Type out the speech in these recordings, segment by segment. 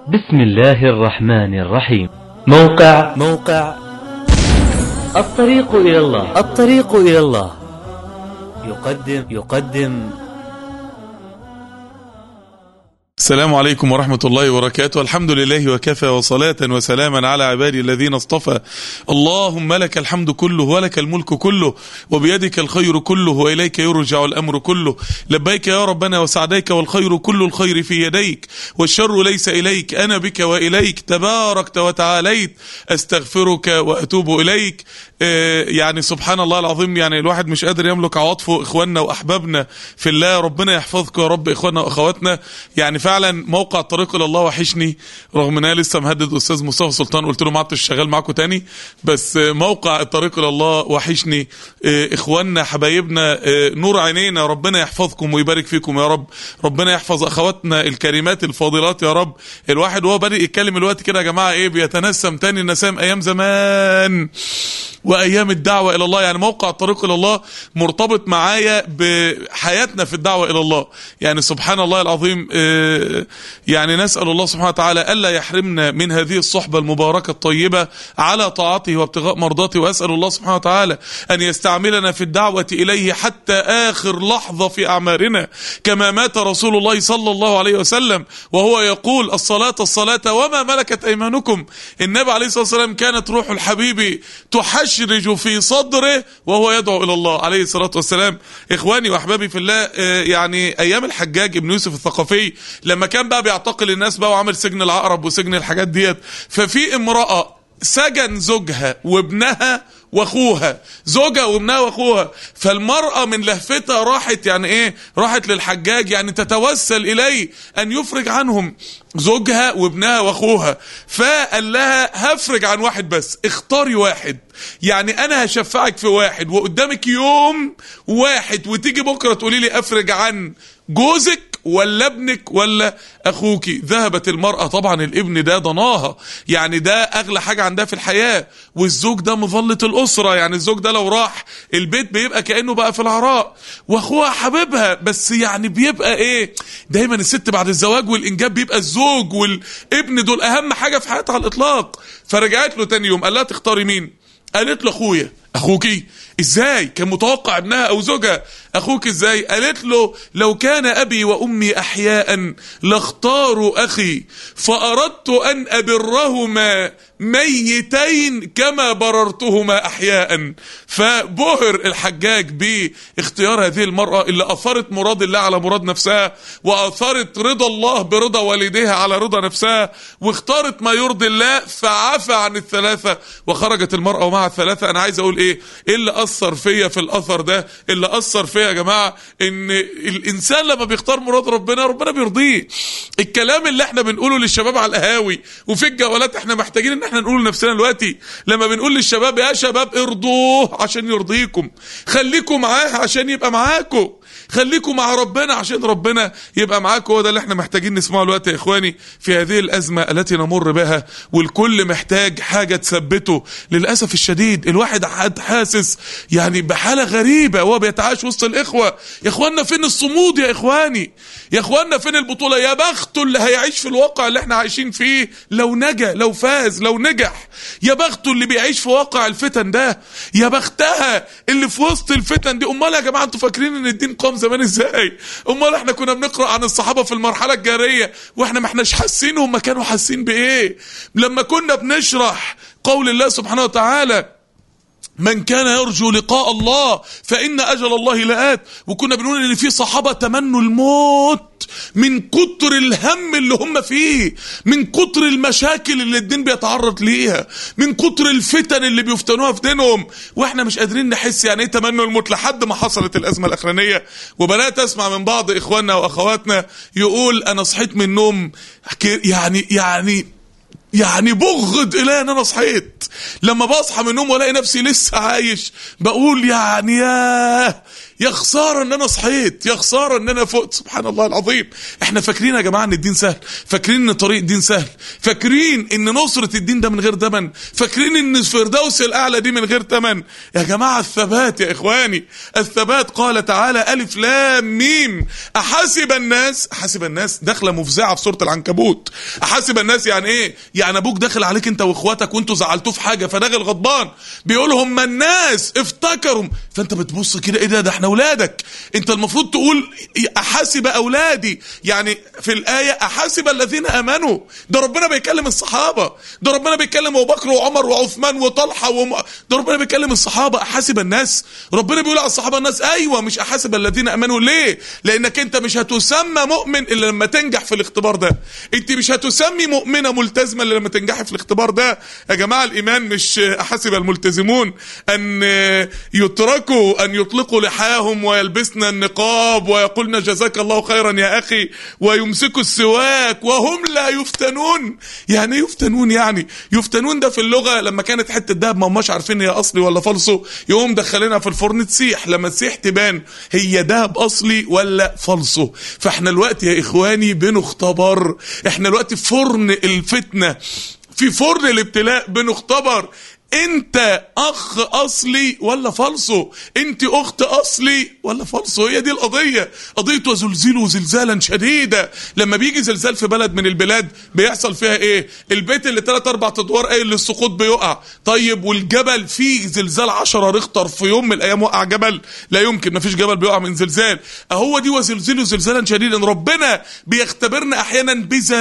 بسم الله الرحمن الرحيم موقع موقع الطريق إلى الله الطريق إلى الله يقدم يقدم السلام عليكم ورحمة الله وبركاته الحمد لله وكفى وصلاة وسلاما على عبادي الذين اصطفى اللهم لك الحمد كله ولك الملك كله وبيدك الخير كله وإليك يرجع الأمر كله لبيك يا ربنا وسعديك والخير كل الخير في يديك والشر ليس إليك أنا بك وإليك تباركت وتعاليت أستغفرك وأتوب إليك آه، يعني سبحان الله العظيم يعني الواحد مش قادر يملك عواطفه إخواننا وأحبابنا في الله ربنا يحفظكم يا رب إخواننا وأخواتنا يعني فعلا موقع الطريق الى الله وحشني رغم ان انا لسه مهدد استاذ مصطفى سلطان قلت له ما عدتش شغال معاكم تاني بس موقع الطريق الى الله وحشني آه، اخواننا حبايبنا آه، نور عينينا ربنا يحفظكم ويبارك فيكم يا رب ربنا يحفظ اخواتنا الكريمات الفاضلات يا رب الواحد وهو بادئ يتكلم الوقت كده يا جماعه ايه بيتنسم تاني نسام ايام زمان وايام الدعوه الى الله يعني موقع الطريق الى الله مرتبط معايا بحياتنا في الدعوه الى الله يعني سبحان الله العظيم آه، يعني نسال الله سبحانه وتعالى الا يحرمنا من هذه الصحبه المباركه الطيبه على طاعته وابتغاء مرضاته واسال الله سبحانه وتعالى ان يستعملنا في الدعوه اليه حتى اخر لحظه في اعمارنا كما مات رسول الله صلى الله عليه وسلم وهو يقول الصلاه الصلاه وما ملكت ايمانكم النبي عليه الصلاه والسلام كانت روح الحبيب تحشرج في صدره وهو يدعو الى الله عليه الصلاه والسلام اخواني واحبابي في الله آه، يعني ايام الحجاج ابن يوسف الثقفي لما كان بقى بيعتقل الناس بقى وعامل سجن العقرب وسجن الحاجات ديت ففي امراه سجن زوجها وابنها واخوها زوجها وابنها واخوها فالمرأة من لهفتها راحت يعني ايه راحت للحجاج يعني تتوسل اليه ان يفرج عنهم زوجها وابنها واخوها فقال لها هفرج عن واحد بس اختاري واحد يعني انا هشفعك في واحد وقدامك يوم واحد وتيجي بكرة تقولي لي افرج عن جوزك ولا ابنك ولا اخوك ذهبت المرأة طبعا الابن ده ضناها يعني ده اغلى حاجة عندها في الحياة والزوج ده مظلة الاسرة يعني الزوج ده لو راح البيت بيبقى كأنه بقى في العراء واخوها حبيبها بس يعني بيبقى ايه دايما الست بعد الزواج والانجاب بيبقى الزوج والابن دول اهم حاجة في حياتها على الاطلاق فرجعت له تاني يوم قال لها تختاري مين قالت له اخويا اخوكي ازاي كان متوقع ابنها او زوجها اخوك ازاي قالت له لو كان ابي وامي احياء لاختاروا اخي فاردت ان ابرهما ميتين كما بررتهما احياء فبهر الحجاج باختيار هذه المرأة اللي اثرت مراد الله على مراد نفسها واثرت رضا الله برضا والديها على رضا نفسها واختارت ما يرضي الله فعفى عن الثلاثة وخرجت المرأة ومع الثلاثة انا عايز اقول ايه ايه اللي اثر فيا في الاثر ده اللي اثر فيا يا جماعة ان الانسان لما بيختار مراد ربنا ربنا بيرضيه الكلام اللي احنا بنقوله للشباب على القهاوي وفي الجولات احنا محتاجين ان احنا نقول لنفسنا دلوقتي لما بنقول للشباب يا شباب ارضوه عشان يرضيكم خليكم معاه عشان يبقى معاكم خليكم مع ربنا عشان ربنا يبقى معاكم هو ده اللي احنا محتاجين نسمعه دلوقتي يا اخواني في هذه الازمه التي نمر بها والكل محتاج حاجه تثبته للاسف الشديد الواحد قاعد حاسس يعني بحاله غريبه وهو بيتعايش وسط الاخوه يا اخوانا فين الصمود يا اخواني يا اخوانا فين البطوله يا بخته اللي هيعيش في الواقع اللي احنا عايشين فيه لو نجا لو فاز لو نجح يا بخته اللي بيعيش في واقع الفتن ده يا بختها اللي في وسط الفتن دي امال يا جماعه انتوا فاكرين ان الدين قام زمان ازاي امال احنا كنا بنقرا عن الصحابه في المرحله الجاريه واحنا ما احناش حاسين هم كانوا حاسين بايه لما كنا بنشرح قول الله سبحانه وتعالى من كان يرجو لقاء الله فإن أجل الله لآت وكنا بنقول إن في صحابة تمنوا الموت من كتر الهم اللي هم فيه من كتر المشاكل اللي الدين بيتعرض ليها من كتر الفتن اللي بيفتنوها في دينهم واحنا مش قادرين نحس يعني ايه تمنوا الموت لحد ما حصلت الازمه الاخرانيه وبدات اسمع من بعض اخواننا واخواتنا يقول انا صحيت من النوم يعني يعني يعني بغض الي ان انا صحيت لما بصحى من النوم والاقي نفسي لسه عايش بقول يعني ياه يا خساره ان انا صحيت يا خساره ان انا فقت سبحان الله العظيم احنا فاكرين يا جماعه ان الدين سهل فاكرين ان طريق الدين سهل فاكرين ان نصره الدين ده من غير ثمن فاكرين ان الفردوس الاعلى دي من غير ثمن يا جماعه الثبات يا اخواني الثبات قال تعالى الف لام ميم احسب الناس احسب الناس داخله مفزعه في سوره العنكبوت احسب الناس يعني ايه يعني ابوك داخل عليك انت واخواتك وانتوا زعلتوه في حاجه فداخل غضبان بيقول هم الناس افتكروا فانت بتبص كده ايه ده ده احنا اولادك انت المفروض تقول احاسب اولادي يعني في الايه احاسب الذين امنوا ده ربنا بيكلم الصحابه ده ربنا بيكلم ابو بكر وعمر وعثمان وطلحه وم... ده ربنا بيكلم الصحابه احاسب الناس ربنا بيقول على الصحابه الناس ايوه مش احاسب الذين امنوا ليه لانك انت مش هتسمى مؤمن الا لما تنجح في الاختبار ده انت مش هتسمي مؤمنه ملتزمه الا لما تنجحي في الاختبار ده يا جماعه الايمان مش احسب الملتزمون ان يتركوا ان يطلقوا لحاهم ويلبسن النقاب ويقولن جزاك الله خيرا يا اخي ويمسكوا السواك وهم لا يفتنون يعني ايه يفتنون يعني يفتنون ده في اللغه لما كانت حته دهب ما هماش عارفين هي اصلي ولا فالصو يقوم دخلينها في الفرن تسيح لما تسيح تبان هي دهب اصلي ولا فالصو فاحنا الوقت يا اخواني بنختبر احنا الوقت في فرن الفتنه في فرن الابتلاء بنختبر انت اخ اصلي ولا فالصو انت اخت اصلي ولا فالصو هي دي القضيه قضيه وزلزلوا زلزالا شديدا لما بيجي زلزال في بلد من البلاد بيحصل فيها ايه البيت اللي ثلاث اربع ادوار قايل للسقوط بيقع طيب والجبل فيه زلزال 10 ريختر في يوم من الايام وقع جبل لا يمكن مفيش جبل بيقع من زلزال اهو دي وزلزلوا زلزالا شديدا ربنا بيختبرنا احيانا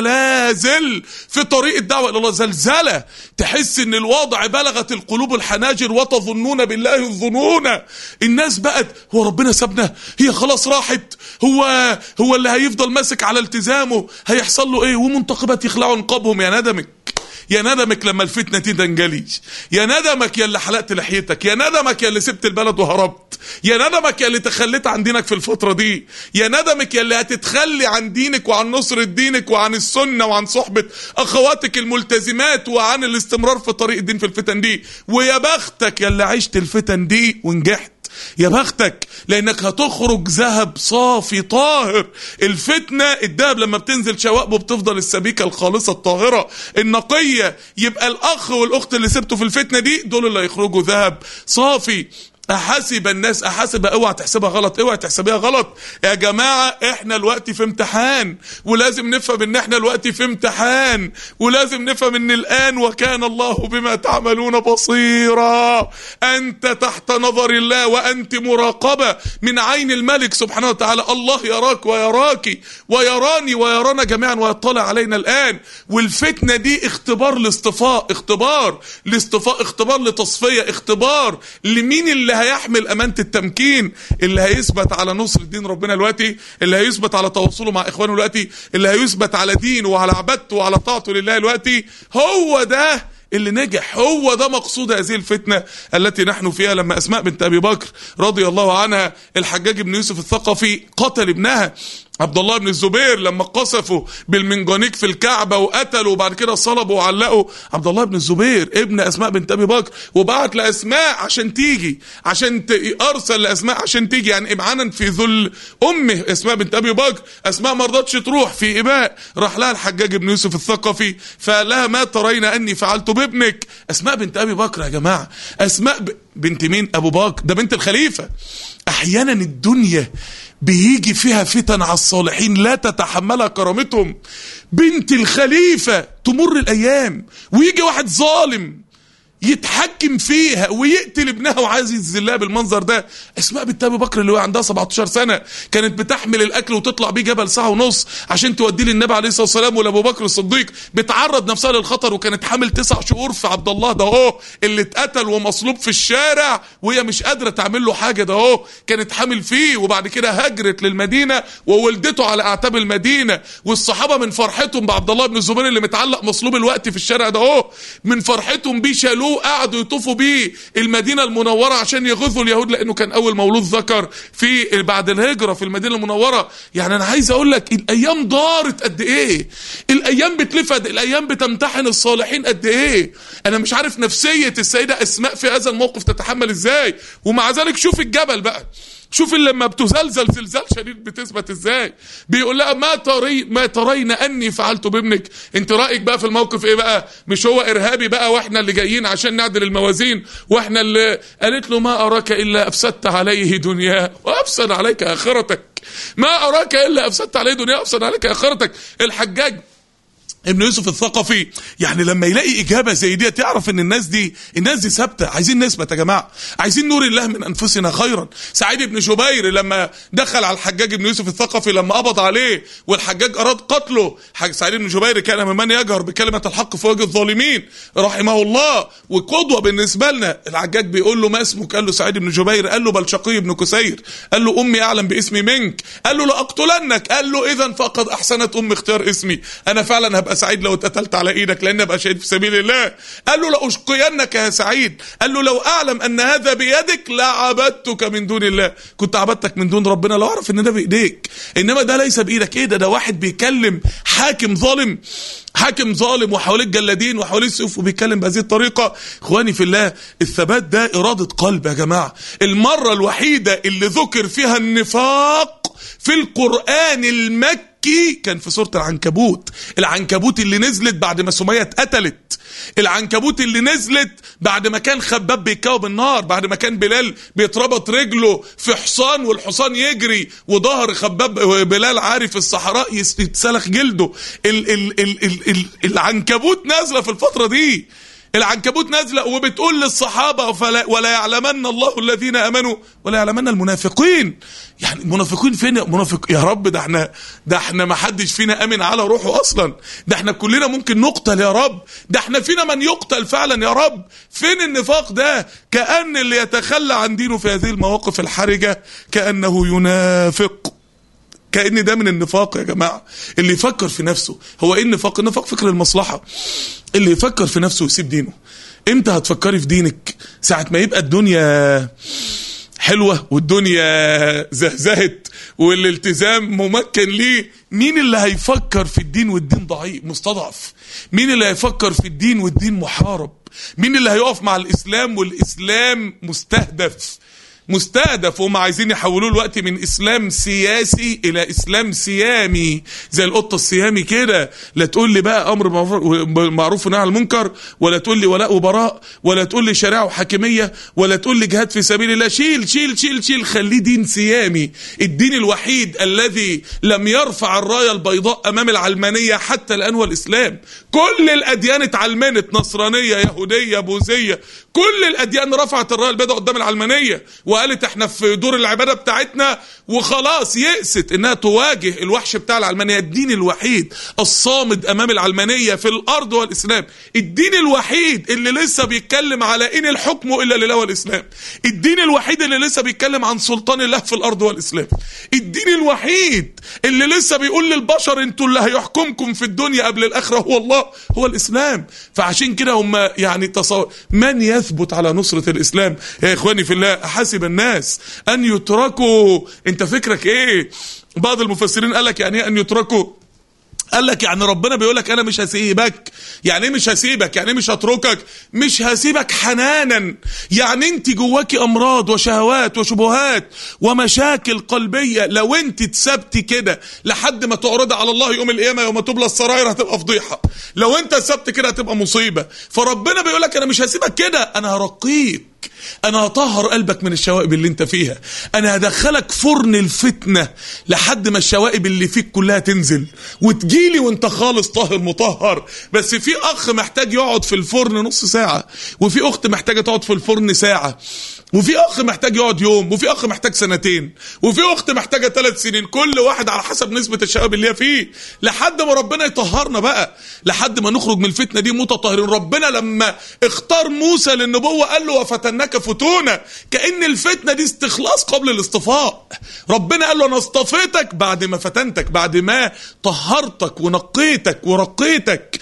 بزلازل في طريق الدعوه الى الله زلزله تحس ان الوضع بلغ بلغت القلوب الحناجر وتظنون بالله الظنون الناس بقت هو ربنا سابنا هي خلاص راحت هو هو اللي هيفضل ماسك على التزامه هيحصل له ايه ومنتقبات يخلعوا نقابهم يا ندمك يا ندمك لما الفتنة دي تنجليش يا ندمك يا اللي حلقت لحيتك يا ندمك يا اللي سبت البلد وهربت يا ندمك يا اللي تخليت عن دينك في الفترة دي يا ندمك يا اللي هتتخلي عن دينك وعن نصرة دينك وعن السنة وعن صحبة أخواتك الملتزمات وعن الاستمرار في طريق الدين في الفتن دي ويا بختك يا اللي عشت الفتن دي ونجحت يا بختك لانك هتخرج ذهب صافي طاهر الفتنه الذهب لما بتنزل شوائبه بتفضل السبيكه الخالصه الطاهره النقيه يبقى الاخ والاخت اللي سبته في الفتنه دي دول اللي هيخرجوا ذهب صافي احسب الناس احسب اوعى تحسبها غلط اوعى تحسبيها غلط يا جماعه احنا الوقت في امتحان ولازم نفهم ان احنا الوقت في امتحان ولازم نفهم ان الان وكان الله بما تعملون بصيرا انت تحت نظر الله وانت مراقبه من عين الملك سبحانه وتعالى الله يراك ويراك ويراني ويرانا جميعا ويطلع علينا الان والفتنه دي اختبار لاصطفاء اختبار لاصطفاء اختبار لتصفيه اختبار لمين اللي هيحمل امانه التمكين اللي هيثبت على نصر دين ربنا دلوقتي اللي هيثبت على تواصله مع اخوانه دلوقتي اللي هيثبت على دينه وعلى عبادته وعلى طاعته لله دلوقتي هو ده اللي نجح هو ده مقصود هذه الفتنة التي نحن فيها لما أسماء بنت أبي بكر رضي الله عنها الحجاج بن يوسف الثقفي قتل ابنها عبد الله بن الزبير لما قصفوا بالمنجانيك في الكعبة وقتلوا وبعد كده صلبوا وعلقوا عبد الله بن الزبير ابن أسماء بنت أبي بكر وبعت لأسماء عشان تيجي عشان ت... أرسل لأسماء عشان تيجي يعني إمعانا في ذل أمه أسماء بنت أبي بكر أسماء ما رضتش تروح في إباء راح لها الحجاج بن يوسف الثقفي فقال لها ما ترين أني فعلت بابنك أسماء بنت أبي بكر يا جماعة أسماء ب... بنت مين أبو بكر ده بنت الخليفة أحيانا الدنيا بيجي فيها فتن على الصالحين لا تتحملها كرامتهم بنت الخليفة تمر الأيام ويجي واحد ظالم يتحكم فيها ويقتل ابنها وعايز يذلها بالمنظر ده اسماء بنت ابي بكر اللي هو عندها 17 سنه كانت بتحمل الاكل وتطلع بيه جبل ساعه ونص عشان توديه للنبي عليه الصلاه والسلام ولابو بكر الصديق بتعرض نفسها للخطر وكانت حامل تسع شهور في عبد الله ده اهو اللي اتقتل ومصلوب في الشارع وهي مش قادره تعمل له حاجه ده اهو كانت حامل فيه وبعد كده هاجرت للمدينه وولدته على اعتاب المدينه والصحابه من فرحتهم بعبد الله بن الزبير اللي متعلق مصلوب الوقت في الشارع ده اهو من فرحتهم بيه شالوه قعدوا يطوفوا بيه المدينه المنوره عشان يغيظوا اليهود لانه كان اول مولود ذكر في بعد الهجره في المدينه المنوره يعني انا عايز اقول لك الايام دارت قد ايه الايام بتلفت الايام بتمتحن الصالحين قد ايه انا مش عارف نفسيه السيده اسماء في هذا الموقف تتحمل ازاي ومع ذلك شوف الجبل بقى شوف اللي لما بتزلزل زلزال شديد بتثبت ازاي بيقول لها ما تري ما ترين اني فعلت بابنك انت رايك بقى في الموقف ايه بقى مش هو ارهابي بقى واحنا اللي جايين عشان نعدل الموازين واحنا اللي قالت له ما اراك الا افسدت عليه دنياه وافسد عليك اخرتك ما اراك الا افسدت عليه دنياه وافسد عليك اخرتك الحجاج ابن يوسف الثقفي يعني لما يلاقي اجابه زي دي تعرف ان الناس دي الناس دي ثابته عايزين نثبت يا جماعه عايزين نور الله من انفسنا خيرا سعيد بن جبير لما دخل على الحجاج بن يوسف الثقفي لما قبض عليه والحجاج اراد قتله حاج سعيد بن جبير كان ممن يجهر بكلمه الحق في وجه الظالمين رحمه الله وقدوه بالنسبه لنا الحجاج بيقول له ما اسمك قال له سعيد بن جبير قال له بل شقي بن كسير قال له امي اعلم باسمي منك قال له لاقتلنك قال له اذا فقد احسنت امي اختيار اسمي انا فعلا هبقى سعيد لو اتقتلت على ايدك لان ابقى شهيد في سبيل الله قال له لاشقينك يا سعيد قال له لو اعلم ان هذا بيدك لعبدتك من دون الله كنت عبدتك من دون ربنا لو اعرف ان ده بايديك انما ده ليس بايدك ايه ده ده واحد بيكلم حاكم ظالم حاكم ظالم وحواليه الجلادين وحواليه السيوف وبيتكلم بهذه الطريقه اخواني في الله الثبات ده اراده قلب يا جماعه المره الوحيده اللي ذكر فيها النفاق في القران المكي مكي كان في سوره العنكبوت العنكبوت اللي نزلت بعد ما سميه اتقتلت العنكبوت اللي نزلت بعد ما كان خباب بيكاوب النار بعد ما كان بلال بيتربط رجله في حصان والحصان يجري وظهر خباب بلال عاري في الصحراء يتسلخ جلده ال ال ال ال ال العنكبوت نازله في الفتره دي العنكبوت نازله وبتقول للصحابه فلا ولا يعلمن الله الذين امنوا ولا يعلمن المنافقين يعني المنافقين فين منافق يا رب ده احنا ده احنا ما حدش فينا امن على روحه اصلا ده احنا كلنا ممكن نقتل يا رب ده احنا فينا من يقتل فعلا يا رب فين النفاق ده كان اللي يتخلى عن دينه في هذه المواقف الحرجه كانه ينافق كأن ده من النفاق يا جماعة اللي يفكر في نفسه هو ايه النفاق النفاق فكر المصلحة اللي يفكر في نفسه ويسيب دينه امتى هتفكري في دينك ساعة ما يبقى الدنيا حلوة والدنيا زهزهت والالتزام ممكن ليه مين اللي هيفكر في الدين والدين ضعيف مستضعف مين اللي هيفكر في الدين والدين محارب مين اللي هيقف مع الإسلام والإسلام مستهدف مستهدف وهم عايزين يحولوه الوقت من اسلام سياسي الى اسلام سيامي زي القطه السيامي كده لا تقول لي بقى امر معروف ونهي عن المنكر ولا تقول لي ولاء وبراء ولا تقول لي شريعه وحاكميه ولا تقول لي جهاد في سبيل الله شيل شيل شيل شيل خليه دين سيامي الدين الوحيد الذي لم يرفع الرايه البيضاء امام العلمانيه حتى الان هو الاسلام كل الاديان اتعلمنت نصرانيه يهوديه بوذيه كل الاديان رفعت الرايه البيضاء قدام العلمانيه وقالت احنا في دور العباده بتاعتنا وخلاص يأست انها تواجه الوحش بتاع العلمانيه الدين الوحيد الصامد امام العلمانيه في الارض هو الاسلام الدين الوحيد اللي لسه بيتكلم على ان الحكم الا لله والاسلام الدين الوحيد اللي لسه بيتكلم عن سلطان الله في الارض هو الاسلام الدين الوحيد اللي لسه بيقول للبشر انتوا اللي هيحكمكم في الدنيا قبل الاخره هو الله هو الاسلام فعشان كده هم يعني تصور من يثبت على نصره الاسلام يا اخواني في الله حسب الناس ان يتركوا انت فكرك ايه بعض المفسرين قال لك يعني ايه ان يتركوا قال لك يعني ربنا بيقول لك انا مش هسيبك يعني ايه مش هسيبك يعني ايه مش هتركك مش هسيبك حنانا يعني انت جواكي امراض وشهوات وشبهات ومشاكل قلبيه لو انت اتسبتي كده لحد ما تعرضي على الله يوم القيامه يوم تبلى السراير هتبقى فضيحه لو انت اتسبت كده هتبقى مصيبه فربنا بيقول لك انا مش هسيبك كده انا هرقيك انا هطهر قلبك من الشوائب اللي انت فيها انا هدخلك فرن الفتنه لحد ما الشوائب اللي فيك كلها تنزل وتجيلي وانت خالص طاهر مطهر بس في اخ محتاج يقعد في الفرن نص ساعه وفي اخت محتاجه تقعد في الفرن ساعه وفي اخ محتاج يقعد يوم وفي اخ محتاج سنتين وفي اخت محتاجه ثلاث سنين كل واحد على حسب نسبه الشباب اللي هي فيه لحد ما ربنا يطهرنا بقى لحد ما نخرج من الفتنه دي متطهرين ربنا لما اختار موسى للنبوه قال له وفتناك فتونا كان الفتنه دي استخلاص قبل الاصطفاء ربنا قال له انا اصطفيتك بعد ما فتنتك بعد ما طهرتك ونقيتك ورقيتك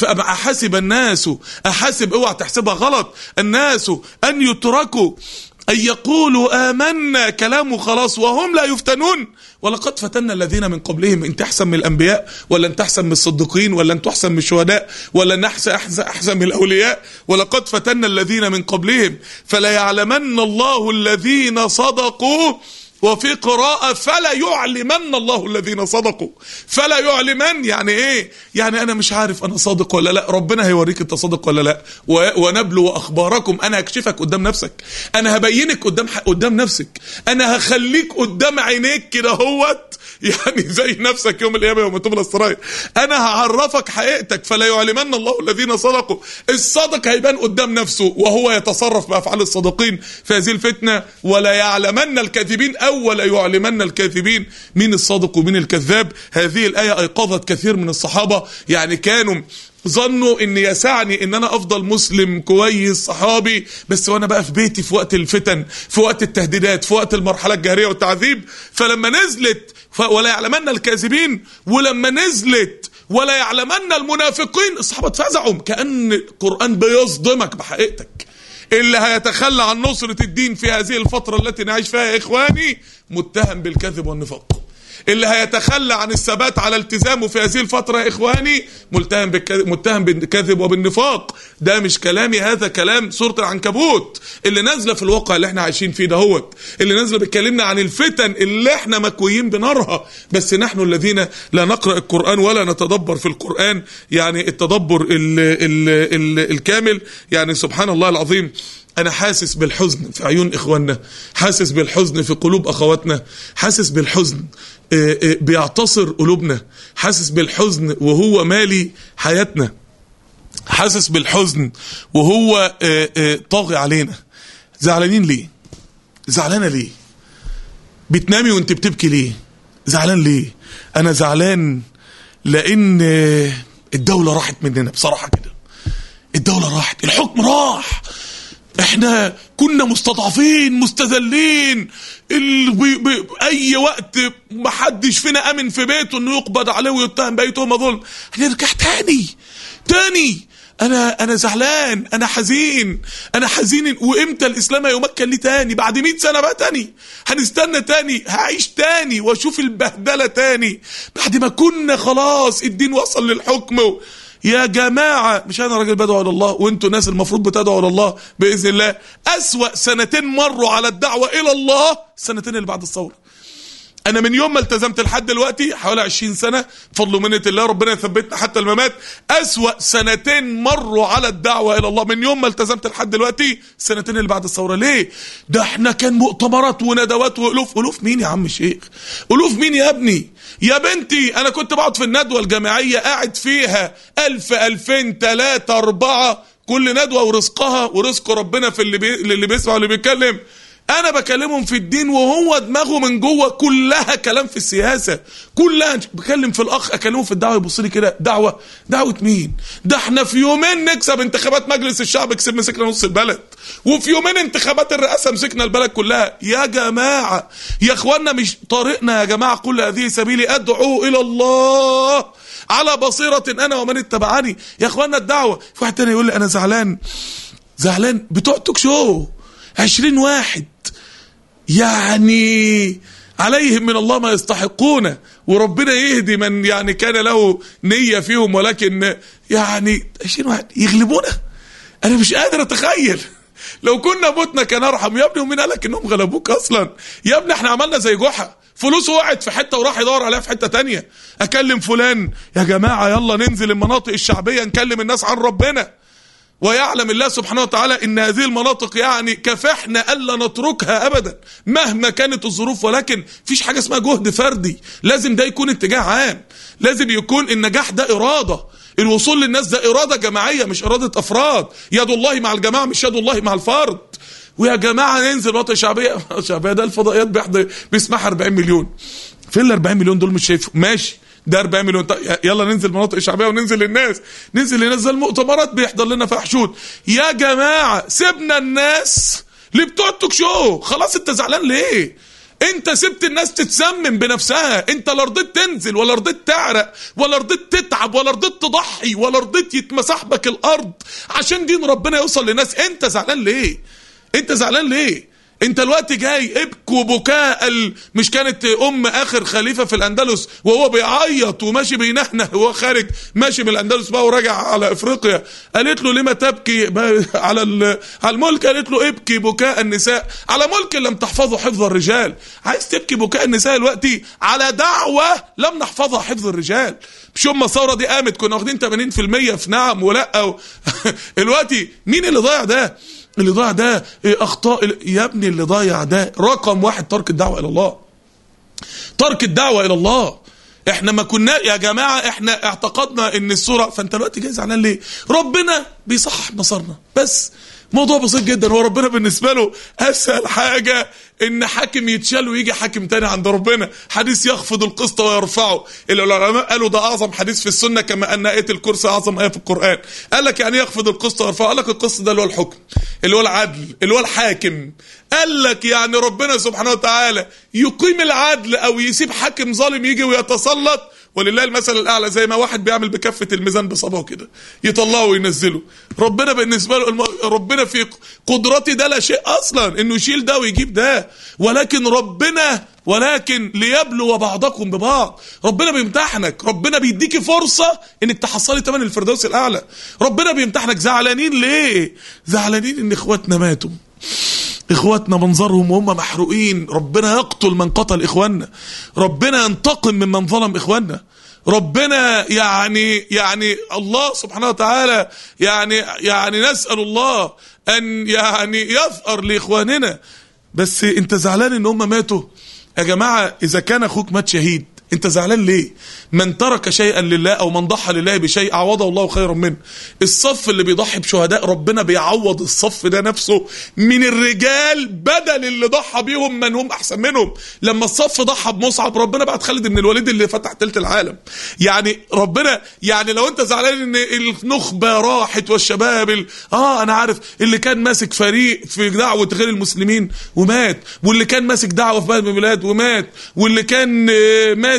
فأحسب الناس أحسب اوعى تحسبها غلط الناس أن يتركوا أن يقولوا آمنا كلامه خلاص وهم لا يفتنون ولقد فتنا الذين من قبلهم انت احسن من الانبياء ولا انت احسن من الصديقين ولا انت احسن من الشهداء ولا انت احسن احسن, أحسن من الاولياء ولقد فتنا الذين من قبلهم فلا يعلمن الله الذين صدقوا وفي قراءة فلا يعلمن الله الذين صدقوا فلا يعلمن يعني ايه يعني انا مش عارف انا صادق ولا لا ربنا هيوريك انت صادق ولا لا و- ونبلو اخباركم انا هكشفك قدام نفسك انا هبينك قدام قدام نفسك انا هخليك قدام عينيك كده هوت يعني زي نفسك يوم القيامه يوم تبلى السراير انا هعرفك حقيقتك فلا يعلمن الله الذين صدقوا الصادق هيبان قدام نفسه وهو يتصرف بافعال الصادقين في هذه الفتنه ولا يعلمن الكاذبين او ولا يعلمن الكاذبين مين الصادق ومين الكذاب هذه الايه ايقظت كثير من الصحابه يعني كانوا ظنوا ان يسعني ان انا افضل مسلم كويس صحابي بس وانا بقى في بيتي في وقت الفتن في وقت التهديدات في وقت المرحله الجاهريه والتعذيب فلما نزلت ف- ولا يعلمن الكاذبين ولما نزلت ولا يعلمن المنافقين الصحابه اتفزعوا كان القران بيصدمك بحقيقتك اللي هيتخلى عن نصرة الدين في هذه الفترة التي نعيش فيها يا إخواني متهم بالكذب والنفاق اللي هيتخلى عن الثبات على التزامه في هذه الفترة يا إخواني متهم بالكذب, متهم بالكذب وبالنفاق ده مش كلامي هذا كلام سورة العنكبوت اللي نازلة في الواقع اللي احنا عايشين فيه دهوت اللي نازلة بتكلمنا عن الفتن اللي احنا مكويين بنارها بس نحن الذين لا نقرأ القرآن ولا نتدبر في القرآن يعني التدبر ال ال ال الكامل يعني سبحان الله العظيم انا حاسس بالحزن في عيون اخواننا حاسس بالحزن في قلوب اخواتنا حاسس بالحزن آه، آه، بيعتصر قلوبنا حاسس بالحزن وهو مالي حياتنا حاسس بالحزن وهو آه، آه، طاغي علينا زعلانين ليه زعلانه ليه بتنامي وانت بتبكي ليه زعلان ليه انا زعلان لان آه، الدوله راحت مننا بصراحه كده الدولة راحت الحكم راح احنا كنا مستضعفين مستذلين ال... بي... بي... اي وقت محدش فينا امن في بيته انه يقبض عليه ويتهم باي تهمه ظلم هنرجع تاني تاني انا انا زعلان انا حزين انا حزين وامتى الاسلام هيمكن لي تاني بعد 100 سنه بقى تاني هنستنى تاني هعيش تاني واشوف البهدله تاني بعد ما كنا خلاص الدين وصل للحكم و... يا جماعة مش أنا راجل بدعو إلى الله وأنتوا ناس المفروض بتدعوا إلى الله بإذن الله أسوأ سنتين مروا على الدعوة إلى الله السنتين اللي بعد الثورة انا من يوم ما التزمت لحد دلوقتي حوالي 20 سنه بفضل ومنه الله ربنا يثبتنا حتى الممات اسوا سنتين مروا على الدعوه الى الله من يوم ما التزمت لحد دلوقتي السنتين اللي بعد الثوره ليه ده احنا كان مؤتمرات وندوات والوف الوف مين يا عم الشيخ الوف مين يا ابني يا بنتي انا كنت بقعد في الندوه الجامعيه قاعد فيها ألف ألفين تلاتة أربعة كل ندوه ورزقها ورزق ربنا في اللي بي... اللي بيسمع واللي بيتكلم انا بكلمهم في الدين وهو دماغه من جوه كلها كلام في السياسه كلها بكلم في الاخ اكلمه في الدعوه يبص لي كده دعوه دعوه مين ده احنا في يومين نكسب انتخابات مجلس الشعب كسب مسكنا نص البلد وفي يومين انتخابات الرئاسه مسكنا البلد كلها يا جماعه يا اخوانا مش طريقنا يا جماعه كل هذه سبيلي ادعو الى الله على بصيره انا ومن اتبعني يا اخوانا الدعوه في واحد تاني يقول لي انا زعلان زعلان بتوع توك شو عشرين واحد يعني عليهم من الله ما يستحقون وربنا يهدي من يعني كان له نية فيهم ولكن يعني عشرين واحد يغلبونا انا مش قادر اتخيل لو كنا متنا كان ارحم يا ابني ومين قالك انهم غلبوك اصلا يا ابني احنا عملنا زي جحا فلوسه وقعت في حته وراح يدور عليها في حته تانية اكلم فلان يا جماعه يلا ننزل المناطق الشعبيه نكلم الناس عن ربنا ويعلم الله سبحانه وتعالى ان هذه المناطق يعني كفحنا الا نتركها ابدا مهما كانت الظروف ولكن فيش حاجه اسمها جهد فردي لازم ده يكون اتجاه عام لازم يكون النجاح ده اراده الوصول للناس ده اراده جماعيه مش اراده افراد يد الله مع الجماعه مش يد الله مع الفرد ويا جماعه ننزل مناطق شعبيه الشعبيه ده الفضائيات بيحضر بيسمعها 40 مليون فين ال 40 مليون دول مش شايفه ماشي ده 40 مليون طيب يلا ننزل مناطق شعبيه وننزل للناس ننزل للناس زي المؤتمرات بيحضر لنا فيها حشود يا جماعه سيبنا الناس اللي بتوع التوك شو خلاص انت زعلان ليه انت سبت الناس تتسمم بنفسها انت لا رضيت تنزل ولا رضيت تعرق ولا رضيت تتعب ولا رضيت تضحي ولا رضيت يتمسح بك الارض عشان دين ربنا يوصل للناس انت زعلان ليه انت زعلان ليه انت الوقت جاي ابكوا بكاء ال... مش كانت ام اخر خليفه في الاندلس وهو بيعيط وماشي بينهنه وهو خارج ماشي من الاندلس بقى وراجع على افريقيا قالت له لما تبكي على ال... على الملك قالت له ابكي بكاء النساء على ملك لم تحفظه حفظ الرجال عايز تبكي بكاء النساء دلوقتي على دعوه لم نحفظها حفظ الرجال مش يوم ما الثوره دي قامت كنا واخدين 80% في نعم ولا و... دلوقتي مين اللي ضيع ده اللي ضايع ده اخطاء يا ابني اللي ضايع ده رقم واحد ترك الدعوه الى الله ترك الدعوه الى الله احنا ما كنا يا جماعه احنا اعتقدنا ان الصوره فانت دلوقتي جاي زعلان ليه ربنا بيصحح مسارنا بس موضوع بسيط جدا هو ربنا بالنسبه له اسهل حاجه ان حاكم يتشال ويجي حاكم تاني عند ربنا حديث يخفض القسط ويرفعه العلماء قالوا ده اعظم حديث في السنه كما ان ايه الكرسي اعظم ايه في القران قال لك يعني يخفض القسط ويرفعه قال لك القسط ده اللي هو الحكم اللي هو العدل اللي هو الحاكم قال لك يعني ربنا سبحانه وتعالى يقيم العدل او يسيب حاكم ظالم يجي ويتسلط ولله المثل الاعلى زي ما واحد بيعمل بكفه الميزان بصبعه كده يطلعه وينزله ربنا بالنسبه له الم... ربنا في قدرتي ده لا شيء اصلا انه يشيل ده ويجيب ده ولكن ربنا ولكن ليبلو بعضكم ببعض ربنا بيمتحنك ربنا بيديكي فرصة انك تحصلي تمن الفردوس الاعلى ربنا بيمتحنك زعلانين ليه زعلانين ان اخواتنا ماتوا اخواتنا منظرهم وهم محروقين ربنا يقتل من قتل اخواننا ربنا ينتقم ممن ظلم اخواننا ربنا يعني يعني الله سبحانه وتعالى يعني يعني نسأل الله ان يعني يثأر لاخواننا بس انت زعلان ان هم ماتوا يا جماعة اذا كان اخوك مات شهيد انت زعلان ليه من ترك شيئا لله او من ضحى لله بشيء عوضه الله خيرا منه الصف اللي بيضحي بشهداء ربنا بيعوض الصف ده نفسه من الرجال بدل اللي ضحى بيهم من هم احسن منهم لما الصف ضحى بمصعب ربنا بعت خالد بن الوليد اللي فتح تلت العالم يعني ربنا يعني لو انت زعلان ان النخبه راحت والشباب ال... اه انا عارف اللي كان ماسك فريق في دعوه غير المسلمين ومات واللي كان ماسك دعوه في بلد من البلاد ومات واللي كان ماسك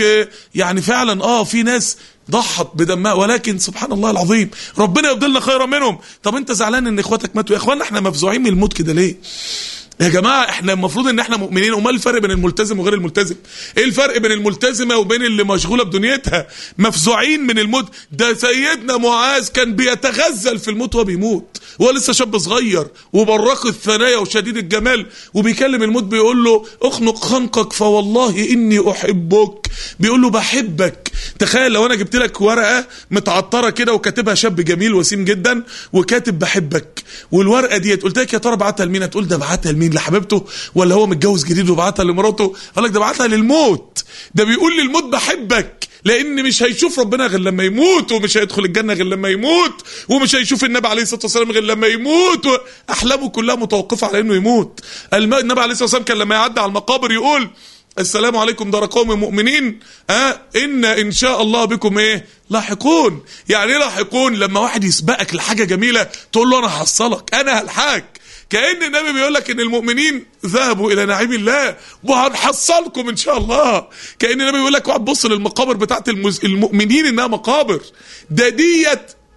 يعني فعلا اه في ناس ضحت بدمها ولكن سبحان الله العظيم ربنا يبدلنا خيرا منهم طب انت زعلان ان اخواتك ماتوا يا اخوانا احنا مفزوعين من الموت كده ليه يا جماعة احنا المفروض ان احنا مؤمنين امال الفرق بين الملتزم وغير الملتزم ايه الفرق بين الملتزمة وبين اللي مشغولة بدنيتها مفزوعين من الموت ده سيدنا معاذ كان بيتغزل في الموت وهو بيموت هو لسه شاب صغير وبراق الثنايا وشديد الجمال وبيكلم الموت بيقول له اخنق خنقك فوالله اني احبك بيقول له بحبك تخيل لو انا جبت لك ورقه متعطره كده وكاتبها شاب جميل وسيم جدا وكاتب بحبك والورقه ديت قلت لك يا ترى بعتها لمين هتقول ده بعتها لمين لحبيبته ولا هو متجوز جديد وبعتها لمراته قال لك ده بعتها للموت ده بيقول للموت بحبك لان مش هيشوف ربنا غير لما يموت ومش هيدخل الجنه غير لما يموت ومش هيشوف النبي عليه الصلاه والسلام غير لما يموت احلامه كلها متوقفه على انه يموت النبي عليه الصلاه والسلام كان لما يعدي على المقابر يقول السلام عليكم دار قوم مؤمنين اه ان ان شاء الله بكم ايه لاحقون يعني ايه لاحقون لما واحد يسبقك لحاجه جميله تقول له انا هحصلك انا هلحقك كأن النبي بيقول لك ان المؤمنين ذهبوا الى نعيم الله وهنحصلكم ان شاء الله كأن النبي بيقول لك واحد بص للمقابر بتاعت المز... المؤمنين انها مقابر ده ديت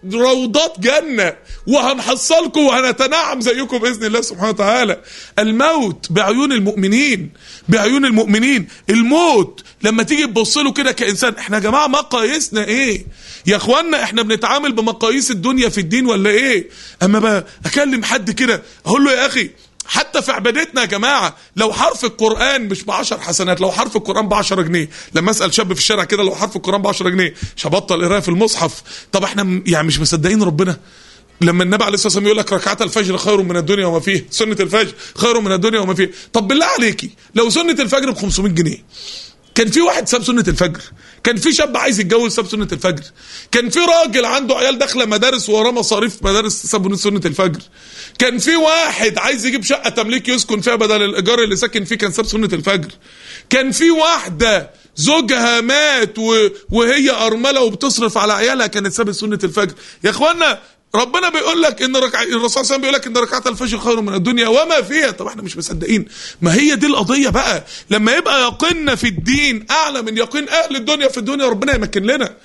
روضات جنة وهنحصلكم وهنتنعم زيكم بإذن الله سبحانه وتعالى الموت بعيون المؤمنين بعيون المؤمنين الموت لما تيجي تبص له كده كإنسان احنا يا جماعة مقاييسنا ايه يا اخوانا احنا بنتعامل بمقاييس الدنيا في الدين ولا ايه اما بقى اكلم حد كده اقول له يا اخي حتى في عبادتنا يا جماعة لو حرف القرآن مش بعشر حسنات لو حرف القرآن بعشرة جنيه لما أسأل شاب في الشارع كده لو حرف القرآن بعشرة جنيه مش هبطل قراءة في المصحف طب احنا يعني مش مصدقين ربنا لما النبي عليه الصلاه والسلام يقول لك ركعات الفجر خير من الدنيا وما فيه سنه الفجر خير من الدنيا وما فيه طب بالله عليكي لو سنه الفجر ب 500 جنيه كان في واحد ساب سنه الفجر كان في شاب عايز يتجوز ساب سنه الفجر كان في راجل عنده عيال داخله مدارس وراه مصاريف مدارس ساب سنه الفجر كان في واحد عايز يجيب شقه تمليك يسكن فيها بدل الايجار اللي ساكن فيه كان ساب سنه الفجر كان في واحده زوجها مات و... وهي ارمله وبتصرف على عيالها كانت سابت سنه الفجر يا اخوانا ربنا بيقول لك ان ركع... الرسول صلى الله عليه وسلم بيقول لك ان ركعات الفجر خير من الدنيا وما فيها طب احنا مش مصدقين ما هي دي القضيه بقى لما يبقى يقيننا في الدين اعلى من يقين اهل الدنيا في الدنيا ربنا يمكن لنا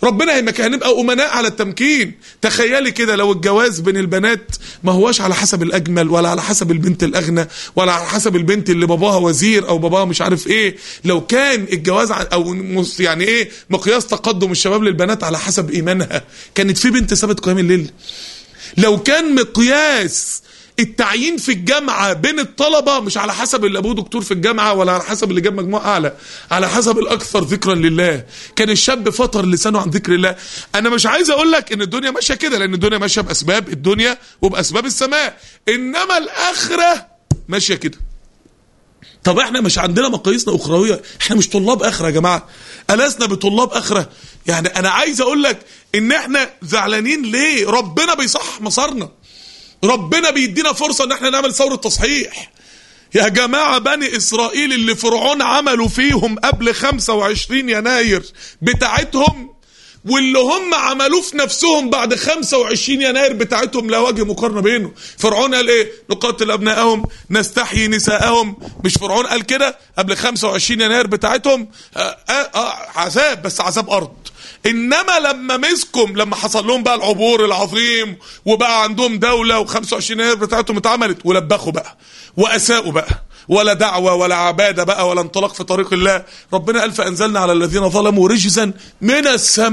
ربنا هيمك هنبقى امناء على التمكين تخيلي كده لو الجواز بين البنات ما هواش على حسب الاجمل ولا على حسب البنت الاغنى ولا على حسب البنت اللي باباها وزير او باباها مش عارف ايه لو كان الجواز ع- او مس- يعني ايه مقياس تقدم الشباب للبنات على حسب ايمانها كانت في بنت سابت قيام الليل لو كان مقياس التعيين في الجامعة بين الطلبة مش على حسب اللي أبوه دكتور في الجامعة ولا على حسب اللي جاب مجموع أعلى على حسب الأكثر ذكرا لله كان الشاب فطر لسانه عن ذكر الله أنا مش عايز أقول لك إن الدنيا ماشية كده لأن الدنيا ماشية بأسباب الدنيا وبأسباب السماء إنما الآخرة ماشية كده طب احنا مش عندنا مقاييسنا اخرويه احنا مش طلاب اخره يا جماعه ألسنا بطلاب اخره يعني انا عايز اقول لك ان احنا زعلانين ليه ربنا بيصحح مسارنا ربنا بيدينا فرصه ان احنا نعمل ثوره تصحيح يا جماعة بني إسرائيل اللي فرعون عملوا فيهم قبل 25 يناير بتاعتهم واللي هم عملوه في نفسهم بعد 25 يناير بتاعتهم لا وجه مقارنة بينه فرعون قال ايه نقاتل أبنائهم نستحيي نساءهم مش فرعون قال كده قبل 25 يناير بتاعتهم آه آه آه عذاب بس عذاب أرض انما لما مسكم لما حصل لهم بقى العبور العظيم وبقى عندهم دولة و25 يناير بتاعتهم اتعملت ولبخوا بقى واساءوا بقى ولا دعوة ولا عبادة بقى ولا انطلاق في طريق الله ربنا قال فأنزلنا على الذين ظلموا رجزا من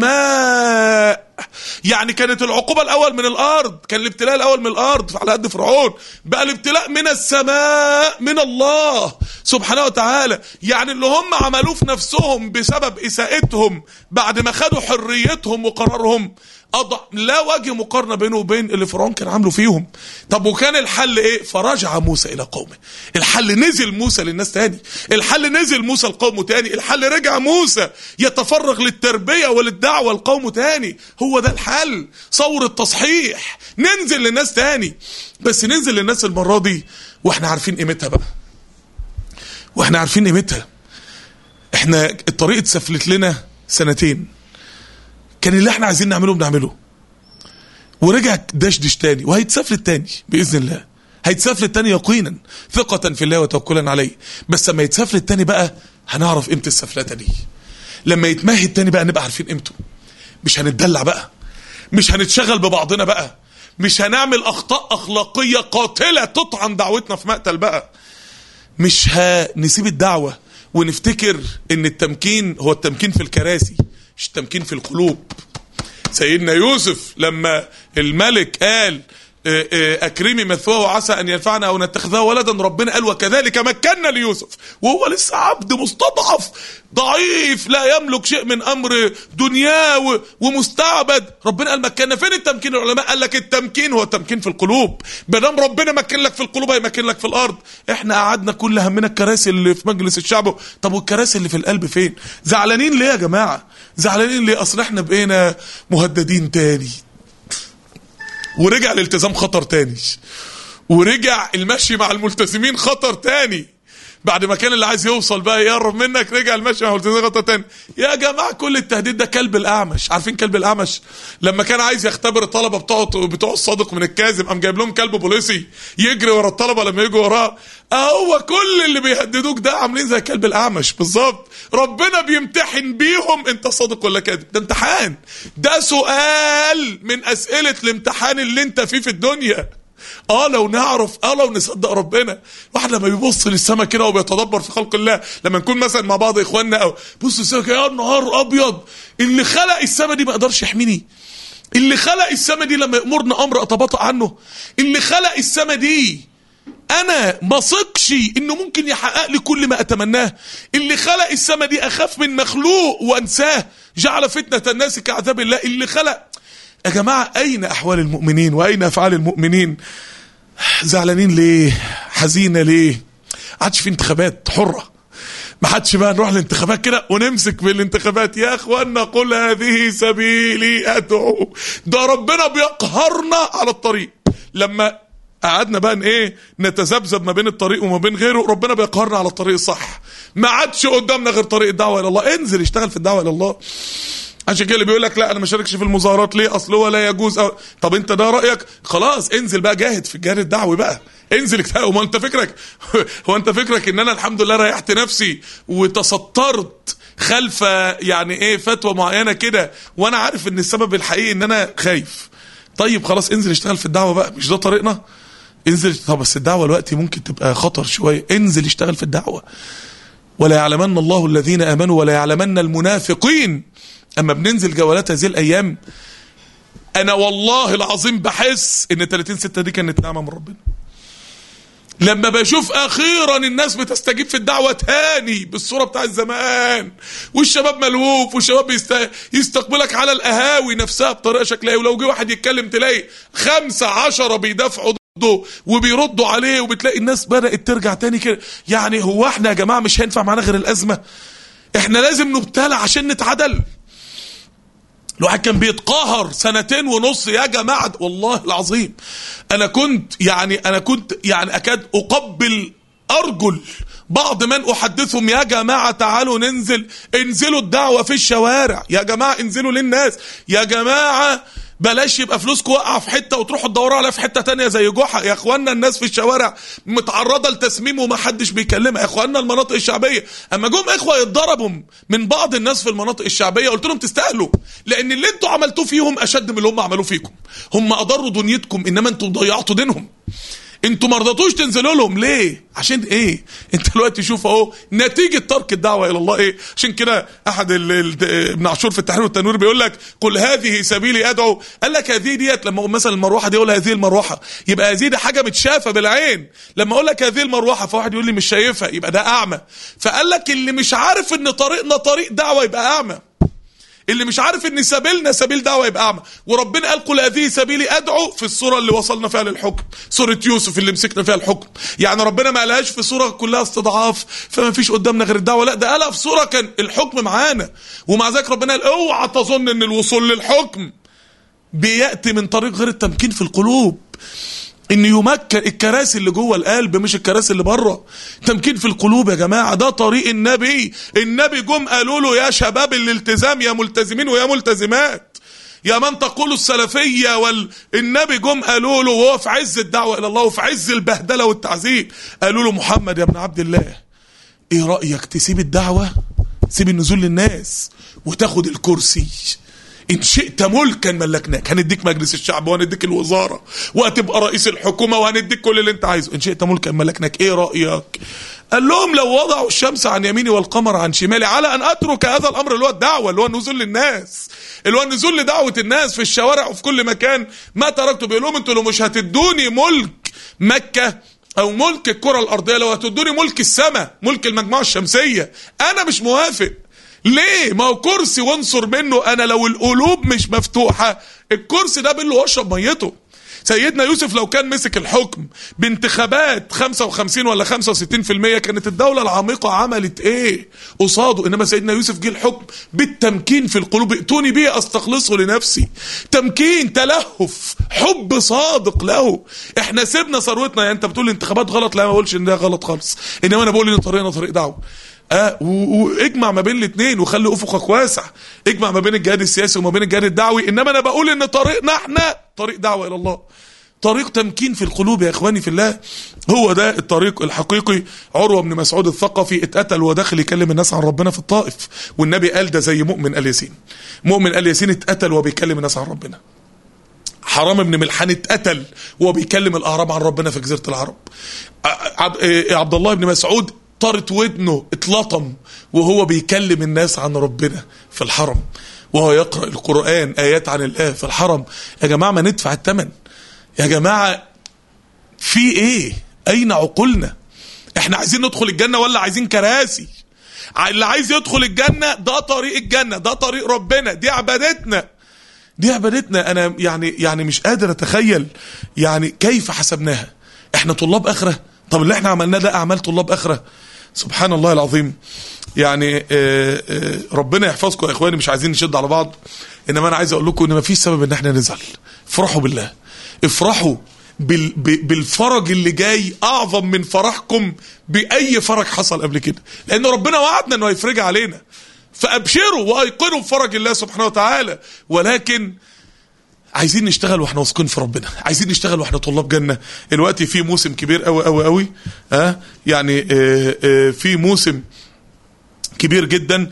السماء يعني كانت العقوبة الأول من الأرض كان الابتلاء الأول من الأرض على قد فرعون بقى الابتلاء من السماء من الله سبحانه وتعالى يعني اللي هم عملوه في نفسهم بسبب إساءتهم بعد ما خدوا حريتهم وقرارهم أضع لا وجه مقارنة بينه وبين اللي فرعون كان عامله فيهم طب وكان الحل ايه فرجع موسى الى قومه الحل نزل موسى للناس تاني الحل نزل موسى لقومه تاني الحل رجع موسى يتفرغ للتربية وللدعوة لقومه تاني هو ده الحل ثورة تصحيح ننزل للناس تاني بس ننزل للناس المرة دي واحنا عارفين قيمتها بقى واحنا عارفين قيمتها احنا الطريق اتسفلت لنا سنتين كان اللي احنا عايزين نعمله بنعمله ورجع دشدش تاني وهيتسفلت تاني باذن الله هيتسفلت تاني يقينا ثقة في الله وتوكلا عليه بس لما يتسفلت تاني بقى هنعرف قيمة السفلتة دي لما يتمهد تاني بقى نبقى عارفين قيمته مش هنتدلع بقى مش هنتشغل ببعضنا بقى مش هنعمل اخطاء اخلاقية قاتلة تطعن دعوتنا في مقتل بقى مش هنسيب الدعوة ونفتكر ان التمكين هو التمكين في الكراسي مش التمكين في القلوب سيدنا يوسف لما الملك قال آه، آه، اكرمي مثواه وعسى ان ينفعنا او نتخذه ولدا ربنا قال وكذلك مكنا ليوسف وهو لسه عبد مستضعف ضعيف لا يملك شيء من امر دنياه و- ومستعبد ربنا قال مكنا فين التمكين العلماء قال لك التمكين هو التمكين في القلوب ما دام ربنا مكن لك في القلوب هيمكن لك في الارض احنا قعدنا كل همنا الكراسي اللي في مجلس الشعب طب والكراسي اللي في القلب فين زعلانين ليه يا جماعه زعلانين ليه اصل احنا بقينا مهددين تاني ورجع الالتزام خطر تاني ورجع المشي مع الملتزمين خطر تاني بعد ما كان اللي عايز يوصل بقى يقرب منك رجع المشي مع الملتزمين خطر تاني يا جماعه كل التهديد ده كلب الاعمش عارفين كلب الاعمش لما كان عايز يختبر الطلبه بتوع بتوع الصادق من الكاذب قام جايب لهم كلب بوليسي يجري ورا الطلبه لما يجوا وراه هو كل اللي بيهددوك ده عاملين زي كلب الاعمش بالظبط ربنا بيمتحن بيهم انت صادق ولا كاذب ده امتحان ده سؤال من اسئله الامتحان اللي انت فيه في الدنيا اه لو نعرف اه لو نصدق ربنا واحد لما بيبص للسماء كده وبيتدبر في خلق الله لما نكون مثلا مع بعض اخواننا او بص السماء كده يا نهار ابيض اللي خلق السماء دي ما يقدرش يحميني اللي خلق السماء دي لما يامرنا امر اتباطأ عنه اللي خلق السماء دي انا ما ثقش انه ممكن يحقق لي كل ما اتمناه اللي خلق السماء دي اخاف من مخلوق وانساه جعل فتنه الناس كعذاب الله اللي خلق يا جماعه اين احوال المؤمنين واين افعال المؤمنين زعلانين ليه حزينه ليه عادش في انتخابات حره ما حدش بقى نروح الانتخابات كده ونمسك بالانتخابات يا اخوانا قل هذه سبيلي ادعو ده ربنا بيقهرنا على الطريق لما قعدنا بقى ايه نتذبذب ما بين الطريق وما بين غيره ربنا بيقهرنا على الطريق الصح ما عادش قدامنا غير طريق الدعوه الى الله انزل اشتغل في الدعوه الى الله عشان كده اللي بيقول لك لا انا ما شاركش في المظاهرات ليه اصل هو لا يجوز أو... طب انت ده رايك خلاص انزل بقى جاهد في الجهاد الدعوي بقى انزل اجتهد وما انت فكرك هو انت فكرك ان انا الحمد لله ريحت نفسي وتسترت خلف يعني ايه فتوى معينه كده وانا عارف ان السبب الحقيقي ان انا خايف طيب خلاص انزل اشتغل في الدعوه بقى مش ده طريقنا انزل طب بس الدعوه دلوقتي ممكن تبقى خطر شويه انزل اشتغل في الدعوه ولا يعلمن الله الذين امنوا ولا يعلمن المنافقين اما بننزل جولات هذه الايام انا والله العظيم بحس ان 30 6 دي كانت نعمه من ربنا لما بشوف اخيرا الناس بتستجيب في الدعوه تاني بالصوره بتاع زمان والشباب ملهوف والشباب بيست... يستقبلك على القهاوي نفسها بطريقه شكلها ولو جه واحد يتكلم تلاقي خمسة عشرة بيدافعوا ضده وبيردوا عليه وبتلاقي الناس بدات ترجع تاني كده يعني هو احنا يا جماعه مش هينفع معانا غير الازمه احنا لازم نبتلى عشان نتعدل الواحد كان بيتقهر سنتين ونص يا جماعة والله العظيم أنا كنت يعني أنا كنت يعني أكاد أقبل أرجل بعض من أحدثهم يا جماعة تعالوا ننزل انزلوا الدعوة في الشوارع يا جماعة انزلوا للناس يا جماعة بلاش يبقى فلوسكم واقعه في حته وتروحوا تدوروا عليها في حته تانية زي جحا يا اخوانا الناس في الشوارع متعرضه لتسميم ومحدش بيكلمها يا اخوانا المناطق الشعبيه اما جم اخوه يتضربوا من بعض الناس في المناطق الشعبيه قلت لهم تستاهلوا لان اللي انتوا عملتوه فيهم اشد من اللي هم عملوه فيكم هم اضروا دنيتكم انما انتوا ضيعتوا دينهم انتوا ما رضيتوش تنزلوا لهم ليه عشان ايه انت دلوقتي شوف اهو نتيجه ترك الدعوه الى الله ايه عشان كده احد ال- ال- ابن عاشور في التحرير والتنوير بيقول لك قل هذه سبيلي ادعو قال لك هذه ديت لما اقول مثلا المروحه دي اقول هذه المروحه يبقى هذه دي حاجه متشافه بالعين لما اقول لك هذه المروحه فواحد يقول لي مش شايفها يبقى ده اعمى فقال لك اللي مش عارف ان طريقنا طريق دعوه يبقى اعمى اللي مش عارف ان سبيلنا سبيل دعوه يبقى اعمى وربنا قال قل هذه سبيلي ادعو في الصوره اللي وصلنا فيها للحكم سوره يوسف اللي مسكنا فيها الحكم يعني ربنا ما قالهاش في صوره كلها استضعاف فما فيش قدامنا غير الدعوه لا ده قالها في صوره كان الحكم معانا ومع ذلك ربنا قال اوعى تظن ان الوصول للحكم بياتي من طريق غير التمكين في القلوب ان يمكن الكراسي اللي جوه القلب مش الكراسي اللي بره تمكين في القلوب يا جماعه ده طريق النبي النبي جم قالوا له يا شباب الالتزام يا ملتزمين ويا ملتزمات يا من تقول السلفيه والنبي جم قالوا له وهو في عز الدعوه الى الله وفي عز البهدله والتعذيب قالوا له محمد يا ابن عبد الله ايه رايك تسيب الدعوه تسيب النزول للناس وتاخد الكرسي ان شئت ملكا ملكناك هنديك مجلس الشعب وهنديك الوزاره وهتبقى رئيس الحكومه وهنديك كل اللي انت عايزه ان شئت ملكا ملكناك ايه رايك قال لهم لو وضعوا الشمس عن يميني والقمر عن شمالي على ان اترك هذا الامر اللي هو الدعوه اللي هو النزول للناس اللي هو النزول لدعوه الناس في الشوارع وفي كل مكان ما تركته بيقول لهم انتوا لو مش هتدوني ملك مكه او ملك الكره الارضيه لو هتدوني ملك السماء ملك المجموعه الشمسيه انا مش موافق ليه ما هو كرسي وانصر منه انا لو القلوب مش مفتوحه الكرسي ده بيقول له اشرب ميته سيدنا يوسف لو كان مسك الحكم بانتخابات 55 ولا 65% كانت الدولة العميقة عملت ايه قصاده انما سيدنا يوسف جه الحكم بالتمكين في القلوب ائتوني به استخلصه لنفسي تمكين تلهف حب صادق له احنا سيبنا ثروتنا يعني انت بتقول الانتخابات غلط لا ما بقولش ان ده غلط خالص انما انا بقول ان طريقنا طريق دعوه اه و- واجمع ما بين الاثنين وخلي افقك واسع اجمع ما بين الجهاد السياسي وما بين الجهاد الدعوي انما انا بقول ان طريقنا احنا طريق دعوه الى الله طريق تمكين في القلوب يا اخواني في الله هو ده الطريق الحقيقي عروه بن مسعود الثقفي اتقتل وهو داخل يكلم الناس عن ربنا في الطائف والنبي قال ده زي مؤمن ال ياسين مؤمن ال ياسين اتقتل وهو بيكلم الناس عن ربنا حرام بن ملحان اتقتل وهو بيكلم الاعراب عن ربنا في جزيره العرب ع- عبد, إيه، عبد الله بن مسعود طارت ودنه اتلطم وهو بيكلم الناس عن ربنا في الحرم وهو يقرا القران ايات عن الله في الحرم يا جماعه ما ندفع الثمن يا جماعه في ايه اين عقولنا احنا عايزين ندخل الجنه ولا عايزين كراسي ع- اللي عايز يدخل الجنه ده طريق الجنه ده طريق ربنا دي عبادتنا دي عبادتنا انا يعني يعني مش قادر اتخيل يعني كيف حسبناها احنا طلاب اخره طب اللي احنا عملناه ده اعمال طلاب اخره سبحان الله العظيم يعني آه، آه، ربنا يحفظكم يا اخواني مش عايزين نشد على بعض انما انا عايز اقول لكم ان مفيش سبب ان احنا نزعل افرحوا بالله افرحوا بال ب- بالفرج اللي جاي اعظم من فرحكم باي فرج حصل قبل كده لان ربنا وعدنا انه هيفرج علينا فابشروا وايقنوا بفرج الله سبحانه وتعالى ولكن عايزين نشتغل واحنا واثقين في ربنا عايزين نشتغل واحنا طلاب جنه الوقت في موسم كبير قوي قوي قوي ها يعني آه، آه، في موسم كبير جدا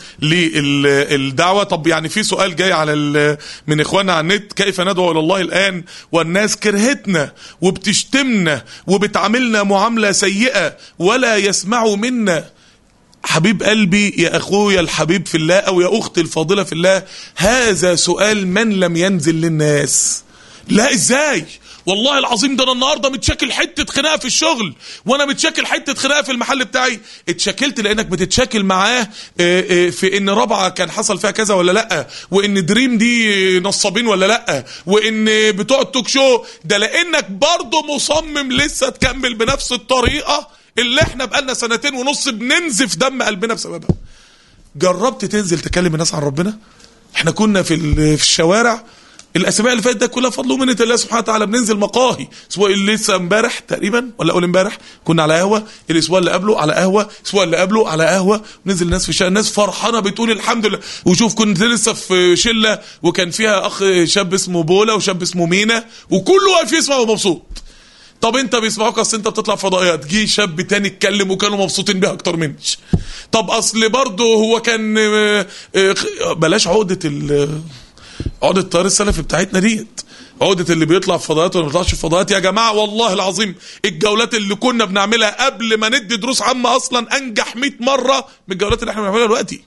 للدعوه طب يعني في سؤال جاي على ال- من اخواننا على النت كيف ندعو الى الله الان والناس كرهتنا وبتشتمنا وبتعاملنا معامله سيئه ولا يسمعوا منا حبيب قلبي يا اخويا الحبيب في الله او يا اختي الفاضله في الله هذا سؤال من لم ينزل للناس لا ازاي والله العظيم ده انا النهارده متشكل حته خناقه في الشغل وانا متشكل حته خناقه في المحل بتاعي اتشكلت لانك بتتشاكل معاه آه، آه، في ان رابعه كان حصل فيها كذا ولا لا وان دريم دي نصابين ولا لا وان بتوع التوك شو ده لانك برضه مصمم لسه تكمل بنفس الطريقه اللي احنا بقالنا سنتين ونص بننزف دم قلبنا بسببها جربت تنزل تكلم الناس عن ربنا احنا كنا في ال- في الشوارع الاسابيع اللي فاتت ده كلها فضل ومنه الله سبحانه وتعالى بننزل مقاهي الاسبوع اللي لسه امبارح تقريبا ولا اول امبارح كنا على قهوه الاسبوع اللي قبله على قهوه الاسبوع اللي قبله على قهوه ننزل الناس في الشارع الناس فرحانه بتقول الحمد لله وشوف كنت لسه في شله وكان فيها اخ شاب اسمه بولا وشاب اسمه مينا وكله واقف يسمع ومبسوط طب انت بيسمعوك اصل انت بتطلع فضائيات جه شاب تاني اتكلم وكانوا مبسوطين بيها اكتر مني طب اصل برضه هو كان اه، اه، بلاش عقده ال عقده الطيار السلفي بتاعتنا ديت عقدة اللي بيطلع في فضائيات ولا ما بيطلعش في فضائيات يا جماعة والله العظيم الجولات اللي كنا بنعملها قبل ما ندي دروس عامة أصلا أنجح 100 مرة من الجولات اللي احنا بنعملها دلوقتي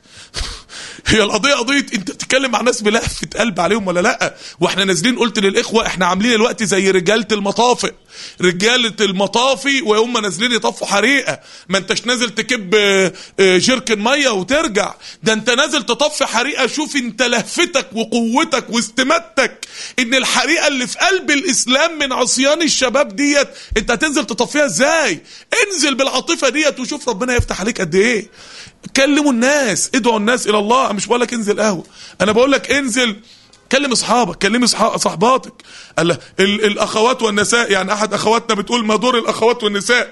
هي القضيه قضيه انت بتتكلم مع ناس بلهفه قلب عليهم ولا لا واحنا نازلين قلت للاخوه احنا عاملين الوقت زي رجاله المطافئ رجاله المطافي وهم نازلين يطفوا حريقه ما انتش نازل تكب آه، آه، جيركن ميه وترجع ده انت نازل تطفي حريقه شوف انت لهفتك وقوتك واستماتتك ان الحريقه اللي في قلب الاسلام من عصيان الشباب ديت انت هتنزل تطفيها ازاي انزل بالعاطفه ديت وشوف ربنا يفتح عليك قد ايه كلموا الناس ادعوا الناس الى الله أنا مش بقول لك انزل قهوه انا بقول لك انزل كلم اصحابك كلمي صح- صحباتك ال- ال- الاخوات والنساء يعني احد اخواتنا بتقول ما دور الاخوات والنساء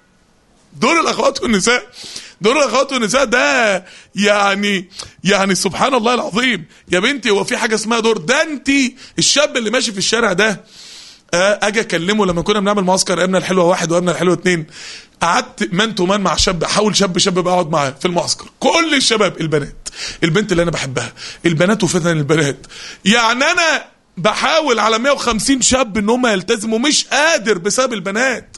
دور الاخوات والنساء دور الاخوات والنساء ده يعني يعني سبحان الله العظيم يا بنتي هو في حاجه اسمها دور ده انت الشاب اللي ماشي في الشارع ده آه، اجي اكلمه لما كنا بنعمل معسكر ايامنا الحلوه واحد وايامنا الحلوه اتنين قعدت مان تو مان مع شاب احاول شاب شاب بقعد معاه في المعسكر كل الشباب البنات البنت اللي انا بحبها البنات وفتن البنات يعني انا بحاول على 150 شاب ان هم يلتزموا مش قادر بسبب البنات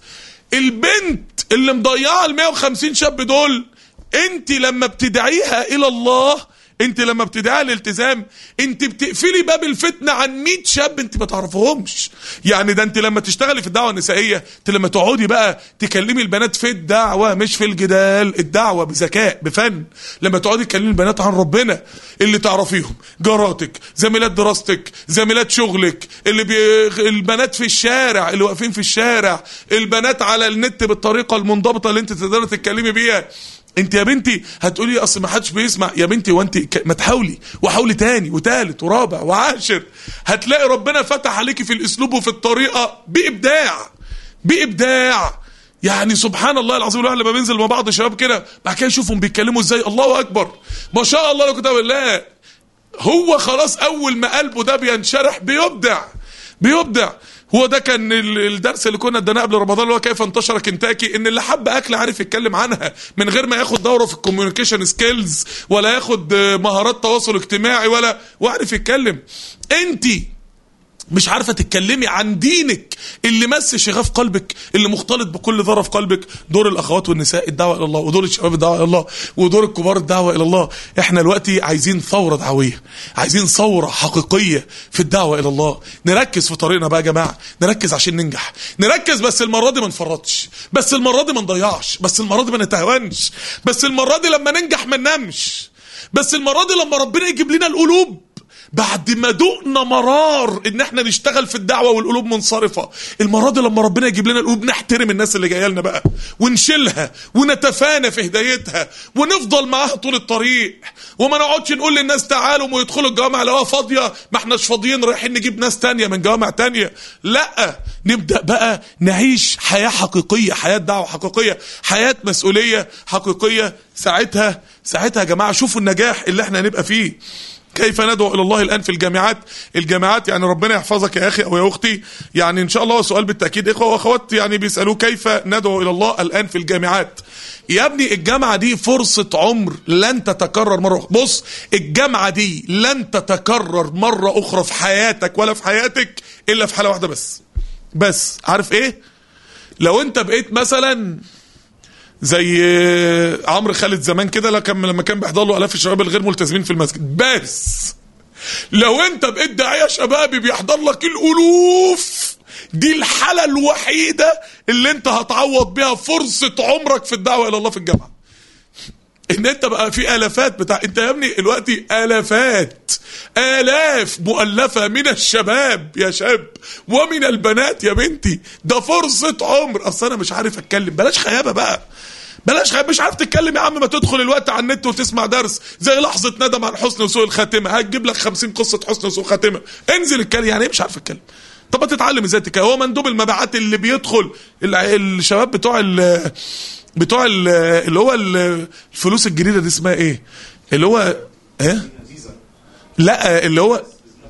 البنت اللي مضيعه ال 150 شاب دول انت لما بتدعيها الى الله انت لما بتدعيها الالتزام انت بتقفلي باب الفتنه عن 100 شاب انت ما تعرفهمش يعني ده انت لما تشتغلي في الدعوه النسائيه انت لما تقعدي بقى تكلمي البنات في الدعوه مش في الجدال الدعوه بذكاء بفن لما تقعدي تكلمي البنات عن ربنا اللي تعرفيهم جاراتك زميلات دراستك زميلات شغلك اللي بي... البنات في الشارع اللي واقفين في الشارع البنات على النت بالطريقه المنضبطه اللي انت تقدري تتكلمي بيها انت يا بنتي هتقولي اصل ما حدش بيسمع يا بنتي وانت ك- ما تحاولي وحاولي تاني وتالت ورابع وعاشر هتلاقي ربنا فتح عليكي في الاسلوب وفي الطريقه بابداع بابداع يعني سبحان الله العظيم الواحد لما بينزل مع بعض شباب كده بعد كده يشوفهم بيتكلموا ازاي الله اكبر ما شاء الله لو كتاب الله هو خلاص اول ما قلبه ده بينشرح بيبدع بيبدع هو ده كان ال- الدرس اللي كنا اديناه قبل رمضان اللي هو كيف انتشر كنتاكي ان اللي حب اكل عارف يتكلم عنها من غير ما ياخد دوره في الكوميونيكيشن سكيلز ولا ياخد آه، مهارات تواصل اجتماعي ولا وعارف يتكلم انتي مش عارفه تتكلمي عن دينك اللي مس شغاف قلبك اللي مختلط بكل ذره في قلبك دور الاخوات والنساء الدعوه الى الله ودور الشباب الدعوه الى الله ودور الكبار الدعوه الى الله احنا دلوقتي عايزين ثوره دعويه عايزين ثوره حقيقيه في الدعوه الى الله نركز في طريقنا بقى يا جماعه نركز عشان ننجح نركز بس المره دي ما نفرطش بس المره دي ما نضيعش بس المره دي ما نتهاونش بس المره دي لما ننجح ما ننامش بس المره دي لما ربنا يجيب لنا القلوب بعد ما دقنا مرار ان احنا نشتغل في الدعوه والقلوب منصرفه المره دي لما ربنا يجيب لنا القلوب نحترم الناس اللي جايه لنا بقى ونشيلها ونتفانى في هدايتها ونفضل معاها طول الطريق وما نقعدش نقول للناس تعالوا ويدخلوا الجوامع لو فاضيه ما احناش فاضيين رايحين نجيب ناس تانية من جوامع تانية لا نبدا بقى نعيش حياه حقيقيه حياه دعوه حقيقيه حياه مسؤوليه حقيقيه ساعتها ساعتها يا جماعه شوفوا النجاح اللي احنا هنبقى فيه كيف ندعو الى الله الان في الجامعات الجامعات يعني ربنا يحفظك يا اخي او يا اختي يعني ان شاء الله هو سؤال بالتاكيد اخوه واخوات يعني بيسالوه كيف ندعو الى الله الان في الجامعات يا ابني الجامعه دي فرصه عمر لن تتكرر مره أخرى. بص الجامعه دي لن تتكرر مره اخرى في حياتك ولا في حياتك الا في حاله واحده بس بس عارف ايه لو انت بقيت مثلا زي عمرو خالد زمان كده لما كان بيحضر له الاف الشباب الغير ملتزمين في المسجد بس لو انت بقيت داعيه شبابي بيحضر لك الالوف دي الحاله الوحيده اللي انت هتعوض بيها فرصه عمرك في الدعوه الى الله في الجامعه ان انت بقى في الافات بتاع انت يا ابني دلوقتي الافات الاف مؤلفه من الشباب يا شاب ومن البنات يا بنتي ده فرصه عمر اصل انا مش عارف اتكلم بلاش خيابه بقى بلاش خيابه مش عارف تتكلم يا عم ما تدخل الوقت على النت وتسمع درس زي لحظه ندم عن حسن وسوء الخاتمه هتجيب لك 50 قصه حسن وسوء خاتمه انزل اتكلم يعني ايه مش عارف اتكلم طب ما تتعلم ازاي تتكلم هو مندوب المبيعات اللي بيدخل الشباب بتوع ال بتوع ال اللي هو الفلوس الجديده دي اسمها ايه اللي هو ايه لا اللي هو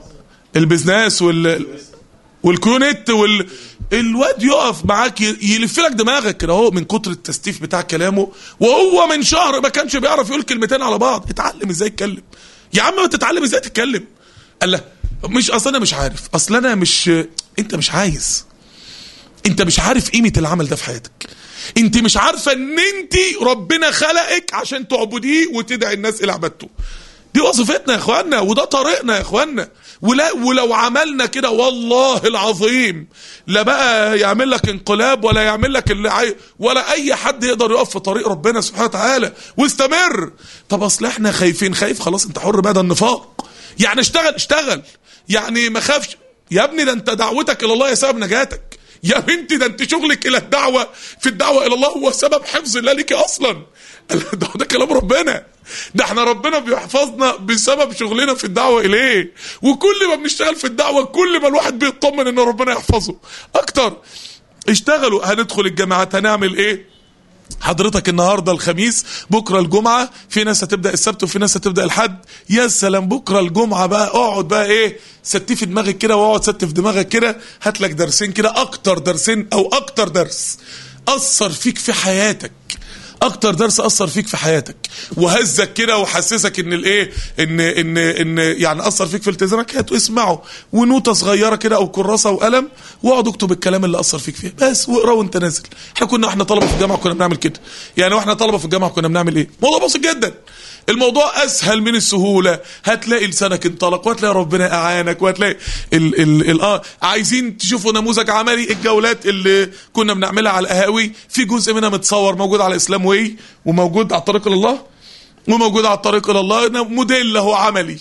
البزنس وال والكيونت وال الواد يقف معاك يلف لك دماغك كده اهو من كتر التستيف بتاع كلامه وهو من شهر ما كانش بيعرف يقول كلمتين على بعض اتعلم ازاي يتكلم يا عم ما تتعلم ازاي تتكلم قال لا مش اصل انا مش عارف اصل انا مش انت مش عايز انت مش عارف قيمه العمل ده في حياتك انت مش عارفه ان انت ربنا خلقك عشان تعبديه وتدعي الناس الى عبادته دي وظيفتنا يا اخوانا وده طريقنا يا اخوانا ولا ولو عملنا كده والله العظيم لا بقى يعمل لك انقلاب ولا يعمل لك اللي عاي... ولا اي حد يقدر يقف في طريق ربنا سبحانه وتعالى واستمر طب اصل احنا خايفين خايف خلاص انت حر بقى ده النفاق يعني اشتغل اشتغل يعني ما خافش يا ابني ده انت دعوتك الى الله يا سبب نجاتك يا بنتي ده انت شغلك الى الدعوه في الدعوه الى الله هو سبب حفظ الله ليكي اصلا ده, ده كلام ربنا ده احنا ربنا بيحفظنا بسبب شغلنا في الدعوه اليه وكل ما بنشتغل في الدعوه كل ما الواحد بيطمن ان ربنا يحفظه اكتر اشتغلوا هندخل الجامعات هنعمل ايه حضرتك النهارده الخميس بكره الجمعه في ناس هتبدا السبت وفي ناس هتبدا الحد يا سلام بكره الجمعه بقى اقعد بقى ايه ستي في دماغك كده واقعد ست في دماغك كده هات لك درسين كده اكتر درسين او اكتر درس اثر فيك في حياتك اكتر درس اثر فيك في حياتك وهزك كده وحسسك ان الايه ان ان ان يعني اثر فيك في التزامك هات واسمعه ونوته صغيره كده او كراسه وقلم واقعد اكتب الكلام اللي اثر فيك فيه بس واقرا وانت نازل احنا كنا احنا طلبه في الجامعه كنا بنعمل كده يعني واحنا طلبه في الجامعه كنا بنعمل ايه موضوع بسيط جدا الموضوع اسهل من السهوله هتلاقي لسانك انطلق وهتلاقي ربنا اعانك وهتلاقي ال ال ال اه عايزين تشوفوا نموذج عملي الجولات اللي كنا بنعملها على القهاوي في جزء منها متصور موجود على اسلام واي وموجود على الطريق لله وموجود على الطريق الى الله موديل له عملي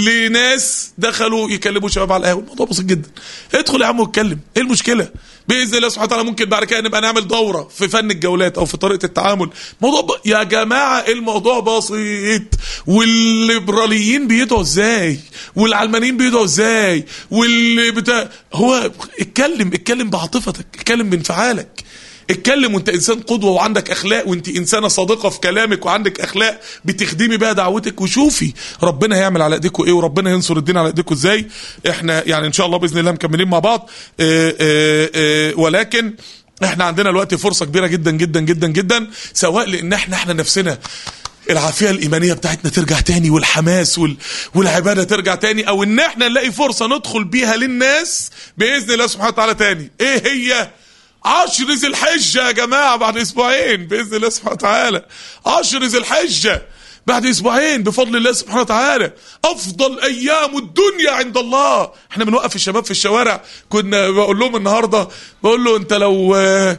لناس دخلوا يكلموا شباب على القهوه الموضوع بسيط جدا ادخل يا عم واتكلم ايه المشكله باذن الله سبحانه وتعالى ممكن بعد كده نبقى نعمل دوره في فن الجولات او في طريقه التعامل موضوع ب... يا جماعه الموضوع بسيط والليبراليين بيدعوا ازاي والعلمانيين بيدعوا ازاي واللي بتاع هو اتكلم اتكلم بعاطفتك اتكلم بانفعالك اتكلم وانت انسان قدوه وعندك اخلاق وانت انسانه صادقه في كلامك وعندك اخلاق بتخدمي بيها دعوتك وشوفي ربنا هيعمل على ايديكم ايه وربنا ينصر الدين على ايديكم ازاي احنا يعني ان شاء الله باذن الله مكملين مع بعض اه اه اه ولكن احنا عندنا الوقت فرصه كبيره جدا جدا جدا جدا سواء لان احنا احنا نفسنا العافيه الايمانيه بتاعتنا ترجع تاني والحماس وال... والعباده ترجع تاني او ان احنا نلاقي فرصه ندخل بيها للناس باذن الله سبحانه وتعالى تاني ايه هي عشر ذي الحجة يا جماعة بعد أسبوعين بإذن الله سبحانه وتعالى عشر ذي الحجة بعد أسبوعين بفضل الله سبحانه وتعالى أفضل أيام الدنيا عند الله احنا بنوقف الشباب في الشوارع كنا بقول لهم النهاردة بقول له أنت لو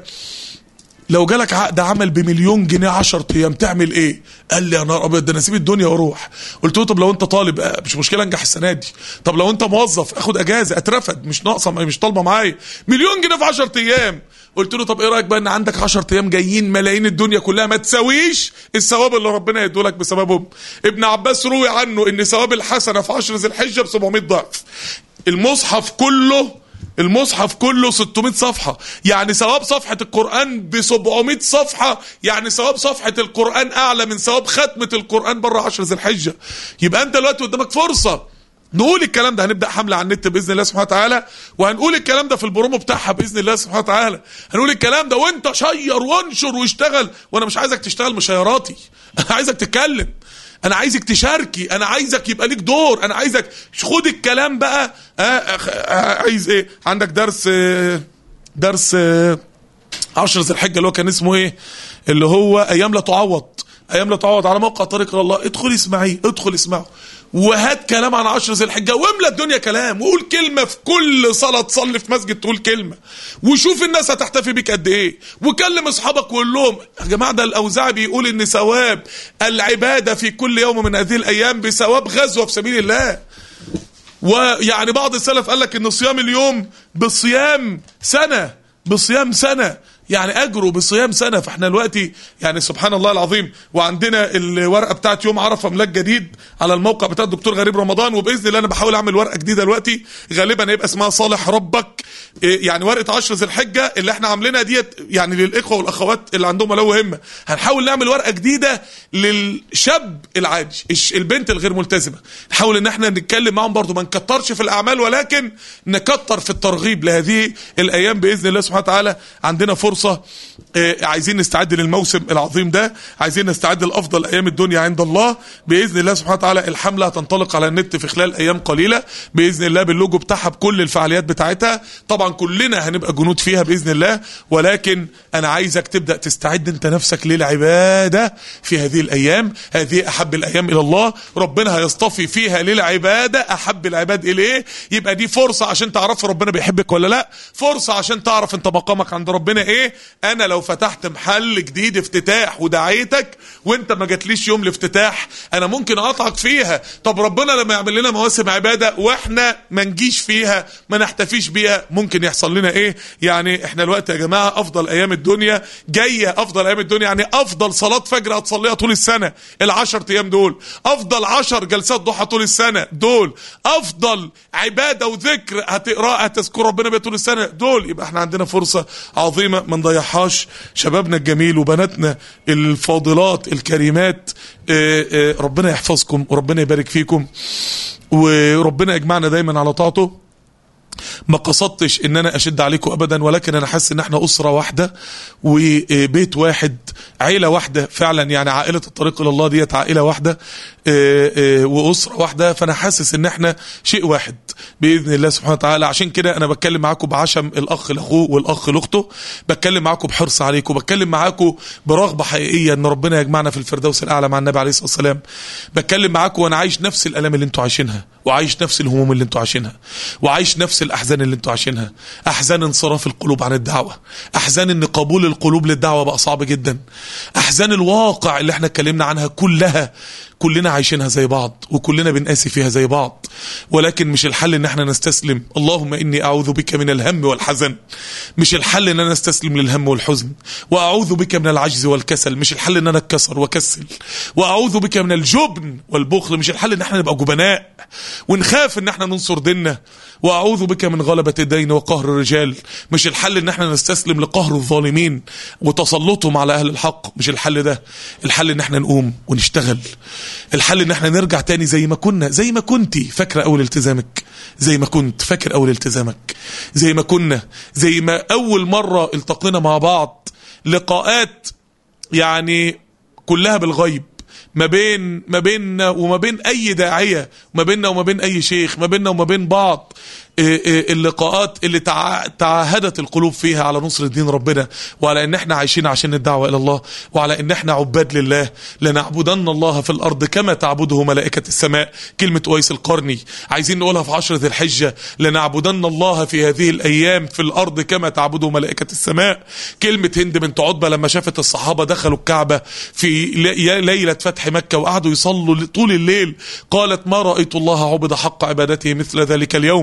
لو جالك عقد عمل بمليون جنيه 10 ايام تعمل ايه؟ قال لي يا نهار ابيض ده انا اسيب الدنيا واروح. قلت له طب لو انت طالب مش مشكله انجح السنه دي. طب لو انت موظف اخد اجازه اترفد مش ناقصه مش طالبه معايا. مليون جنيه في 10 ايام. قلت له طب ايه رايك بقى ان عندك 10 ايام جايين ملايين الدنيا كلها ما تساويش الثواب اللي ربنا يدولك بسببهم. ابن عباس روي عنه ان ثواب الحسنه في 10 ذي الحجه ب 700 ضعف. المصحف كله المصحف كله 600 صفحة يعني ثواب صفحة القرآن ب 700 صفحة يعني ثواب صفحة القرآن أعلى من ثواب ختمة القرآن بره 10 ذي الحجة يبقى أنت دلوقتي قدامك فرصة نقول الكلام ده هنبدا حمله على النت باذن الله سبحانه وتعالى وهنقول الكلام ده في البرومو بتاعها باذن الله سبحانه وتعالى هنقول الكلام ده وانت شير وانشر واشتغل وانا مش عايزك تشتغل مشيراتي انا عايزك تتكلم انا عايزك تشاركي انا عايزك يبقى ليك دور انا عايزك خد الكلام بقى آه آه عايز ايه عندك درس آه درس آه 10 ذي الحجه اللي هو كان اسمه ايه اللي هو ايام لا تعوض ايام لا تعوض على موقع طريق الى الله ادخل اسمعيه ادخل اسمعه وهات كلام عن عشر ذي الحجه واملى الدنيا كلام وقول كلمه في كل صلاه تصلي في مسجد تقول كلمه وشوف الناس هتحتفي بيك قد ايه وكلم اصحابك وقول لهم يا جماعه ده الاوزاعي بيقول ان ثواب العباده في كل يوم من هذه الايام بثواب غزوه في سبيل الله ويعني بعض السلف قال لك ان صيام اليوم بصيام سنه بصيام سنه يعني اجره بصيام سنه فاحنا دلوقتي يعني سبحان الله العظيم وعندنا الورقه بتاعت يوم عرفه ملاك جديد على الموقع بتاع الدكتور غريب رمضان وباذن الله انا بحاول اعمل ورقه جديده دلوقتي غالبا هيبقى اسمها صالح ربك يعني ورقه 10 ذي الحجه اللي احنا عاملينها ديت يعني للاخوه والاخوات اللي عندهم لو همه هنحاول نعمل ورقه جديده للشاب العادي البنت الغير ملتزمه نحاول ان احنا نتكلم معاهم برضو ما نكترش في الاعمال ولكن نكتر في الترغيب لهذه الايام باذن الله سبحانه وتعالى عندنا فرصه فرصة عايزين نستعد للموسم العظيم ده عايزين نستعد لأفضل أيام الدنيا عند الله بإذن الله سبحانه وتعالى الحملة هتنطلق على النت في خلال أيام قليلة بإذن الله باللوجو بتاعها بكل الفعاليات بتاعتها طبعا كلنا هنبقى جنود فيها بإذن الله ولكن أنا عايزك تبدأ تستعد أنت نفسك للعبادة في هذه الأيام هذه أحب الأيام إلى الله ربنا هيصطفي فيها للعبادة أحب العباد إليه يبقى دي فرصة عشان تعرف ربنا بيحبك ولا لا فرصة عشان تعرف أنت مقامك عند ربنا إيه انا لو فتحت محل جديد افتتاح ودعيتك وانت ما جاتليش يوم الافتتاح انا ممكن اقطعك فيها طب ربنا لما يعمل لنا مواسم عباده واحنا ما نجيش فيها ما نحتفيش بيها ممكن يحصل لنا ايه يعني احنا الوقت يا جماعه افضل ايام الدنيا جايه افضل ايام الدنيا يعني افضل صلاه فجر هتصليها طول السنه العشر ايام دول افضل عشر جلسات ضحى طول السنه دول افضل عباده وذكر هتقراها هتذكر ربنا بيها طول السنه دول يبقى احنا عندنا فرصه عظيمه ما نضيعهاش شبابنا الجميل وبناتنا الفاضلات الكريمات ربنا يحفظكم وربنا يبارك فيكم وربنا يجمعنا دايما على طاعته ما قصدتش ان انا اشد عليكم ابدا ولكن انا حاسس ان احنا اسره واحده وبيت واحد عيله واحده فعلا يعني عائله الطريق الى الله ديت عائله واحده واسره واحده فانا حاسس ان احنا شيء واحد باذن الله سبحانه وتعالى عشان كده انا بتكلم معاكم بعشم الاخ لاخوه والاخ لاخته بتكلم معاكم بحرص عليكم بتكلم معاكم برغبه حقيقيه ان ربنا يجمعنا في الفردوس الاعلى مع النبي عليه الصلاه والسلام بتكلم معاكم وانا عايش نفس الالام اللي انتوا عايشينها وعايش نفس الهموم اللي انتوا عايشينها وعايش نفس الاحزان اللي انتوا عايشينها احزان انصراف القلوب عن الدعوه احزان ان قبول القلوب للدعوه بقى صعب جدا احزان الواقع اللي احنا اتكلمنا عنها كلها كلنا عايشينها زي بعض وكلنا بنقاسي فيها زي بعض ولكن مش الحل ان احنا نستسلم اللهم اني اعوذ بك من الهم والحزن مش الحل ان انا استسلم للهم والحزن واعوذ بك من العجز والكسل مش الحل ان انا اتكسر واكسل واعوذ بك من الجبن والبخل مش الحل ان احنا نبقى جبناء ونخاف ان احنا ننصر ديننا واعوذ بك من غلبة الدين وقهر الرجال مش الحل ان احنا نستسلم لقهر الظالمين وتسلطهم على اهل الحق مش الحل ده الحل ان احنا نقوم ونشتغل الحل ان احنا نرجع تاني زي ما كنا زي ما كنتي فاكره اول التزامك زي ما كنت فاكر اول التزامك زي ما كنا زي ما اول مره التقينا مع بعض لقاءات يعني كلها بالغيب ما بين ما بيننا وما بين اي داعيه ما بيننا وما بين اي شيخ ما بيننا وما بين بعض اللقاءات اللي تعاهدت القلوب فيها على نصر دين ربنا وعلى ان احنا عايشين عشان الدعوه الى الله وعلى ان احنا عباد لله لنعبدن الله في الارض كما تعبده ملائكه السماء كلمه اويس القرني عايزين نقولها في عشر ذي الحجه لنعبدن الله في هذه الايام في الارض كما تعبده ملائكه السماء كلمه هند بنت عتبه لما شافت الصحابه دخلوا الكعبه في ليله فتح مكه وقعدوا يصلوا طول الليل قالت ما رايت الله عبد حق عبادته مثل ذلك اليوم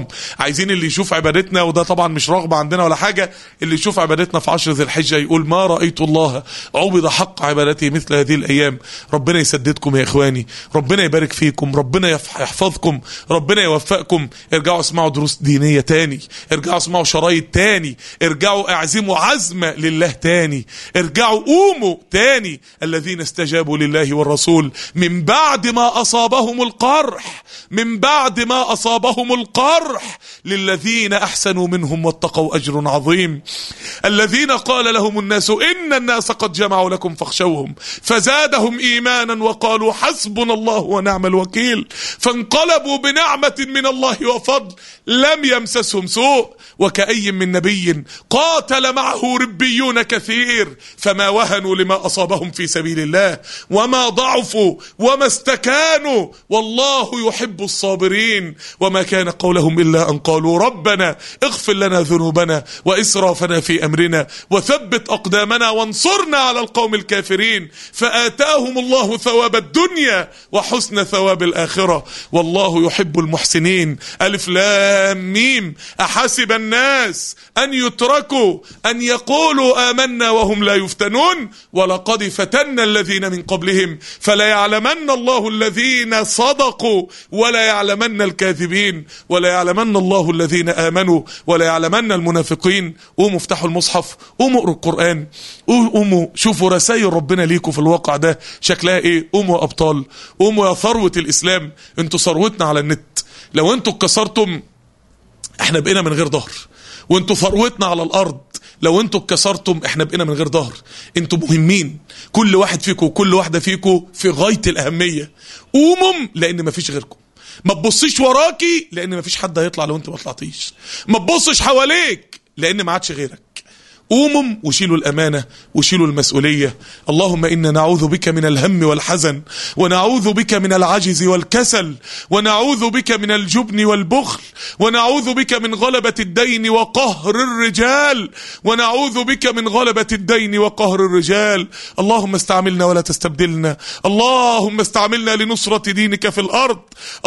عايزين اللي يشوف عبادتنا وده طبعا مش رغبة عندنا ولا حاجة اللي يشوف عبادتنا في عشر ذي الحجة يقول ما رأيت الله عبد حق عبادته مثل هذه الأيام ربنا يسددكم يا إخواني ربنا يبارك فيكم ربنا يف- يحفظكم ربنا يوفقكم ارجعوا اسمعوا دروس دينية تاني ارجعوا اسمعوا شرايط تاني ارجعوا اعزموا عزمة لله تاني ارجعوا قوموا تاني الذين استجابوا لله والرسول من بعد ما أصابهم القرح من بعد ما أصابهم القرح للذين أحسنوا منهم واتقوا أجر عظيم الذين قال لهم الناس إن الناس قد جمعوا لكم فاخشوهم فزادهم إيمانا وقالوا حسبنا الله ونعم الوكيل فانقلبوا بنعمة من الله وفضل لم يمسسهم سوء وكأي من نبي قاتل معه ربيون كثير فما وهنوا لما أصابهم في سبيل الله وما ضعفوا وما استكانوا والله يحب الصابرين وما كان قولهم إلا أن قالوا ربنا اغفر لنا ذنوبنا وإسرافنا في أمرنا وثبت أقدامنا وانصرنا على القوم الكافرين فآتاهم الله ثواب الدنيا وحسن ثواب الآخرة والله يحب المحسنين ألف لام ميم أحسب الناس أن يتركوا أن يقولوا آمنا وهم لا يفتنون ولقد فتنا الذين من قبلهم فلا يعلمن الله الذين صدقوا ولا يعلمن الكاذبين ولا يعلمن الله الذين آمنوا ولا يعلمن المنافقين قوموا افتحوا المصحف قوموا اقروا القرآن قوموا شوفوا رسائل ربنا ليكم في الواقع ده شكلها ايه قوموا يا أبطال قوموا يا ثروة الإسلام انتوا ثروتنا على النت لو انتوا اتكسرتم احنا بقينا من غير ظهر وانتوا ثروتنا على الارض لو انتوا اتكسرتم احنا بقينا من غير ظهر انتوا مهمين كل واحد فيكم وكل واحده فيكم في غايه الاهميه قوموا لان مفيش غيركم ما تبصيش وراكي لان مفيش حد هيطلع لو انت ما طلعتيش ما تبصش حواليك لان ما عادش غيرك قوموا وشيلوا الأمانة وشيلوا المسؤولية اللهم إنا نعوذ بك من الهم والحزن ونعوذ بك من العجز والكسل ونعوذ بك من الجبن والبخل ونعوذ بك من غلبة الدين وقهر الرجال ونعوذ بك من غلبة الدين وقهر الرجال اللهم استعملنا ولا تستبدلنا اللهم استعملنا لنصرة دينك في الأرض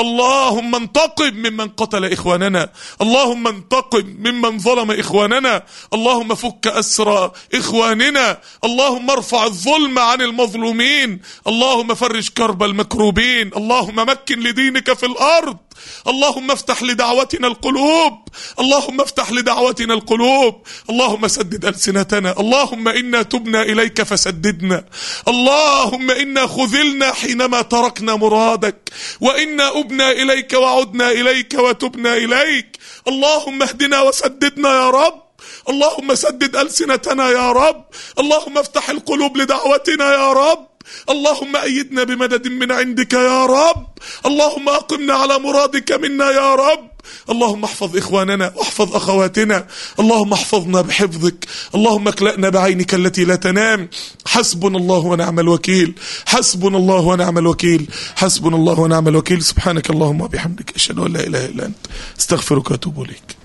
اللهم انتقم ممن قتل إخواننا اللهم انتقم ممن ظلم إخواننا اللهم فك أسرى إخواننا اللهم ارفع الظلم عن المظلومين اللهم فرج كرب المكروبين اللهم مكن لدينك في الأرض اللهم افتح لدعوتنا القلوب اللهم افتح لدعوتنا القلوب اللهم سدد ألسنتنا اللهم إنا تبنا إليك فسددنا اللهم إنا خذلنا حينما تركنا مرادك وإنا أبنا إليك وعدنا إليك وتبنا إليك اللهم اهدنا وسددنا يا رب اللهم سدد ألسنتنا يا رب اللهم افتح القلوب لدعوتنا يا رب اللهم أيدنا بمدد من عندك يا رب اللهم أقمنا على مرادك منا يا رب اللهم احفظ إخواننا واحفظ أخواتنا اللهم احفظنا بحفظك اللهم اكلأنا بعينك التي لا تنام حسبنا الله ونعم الوكيل حسبنا الله ونعم الوكيل حسبنا الله ونعم الوكيل سبحانك اللهم وبحمدك أشهد أن لا إله إلا أنت استغفرك وأتوب إليك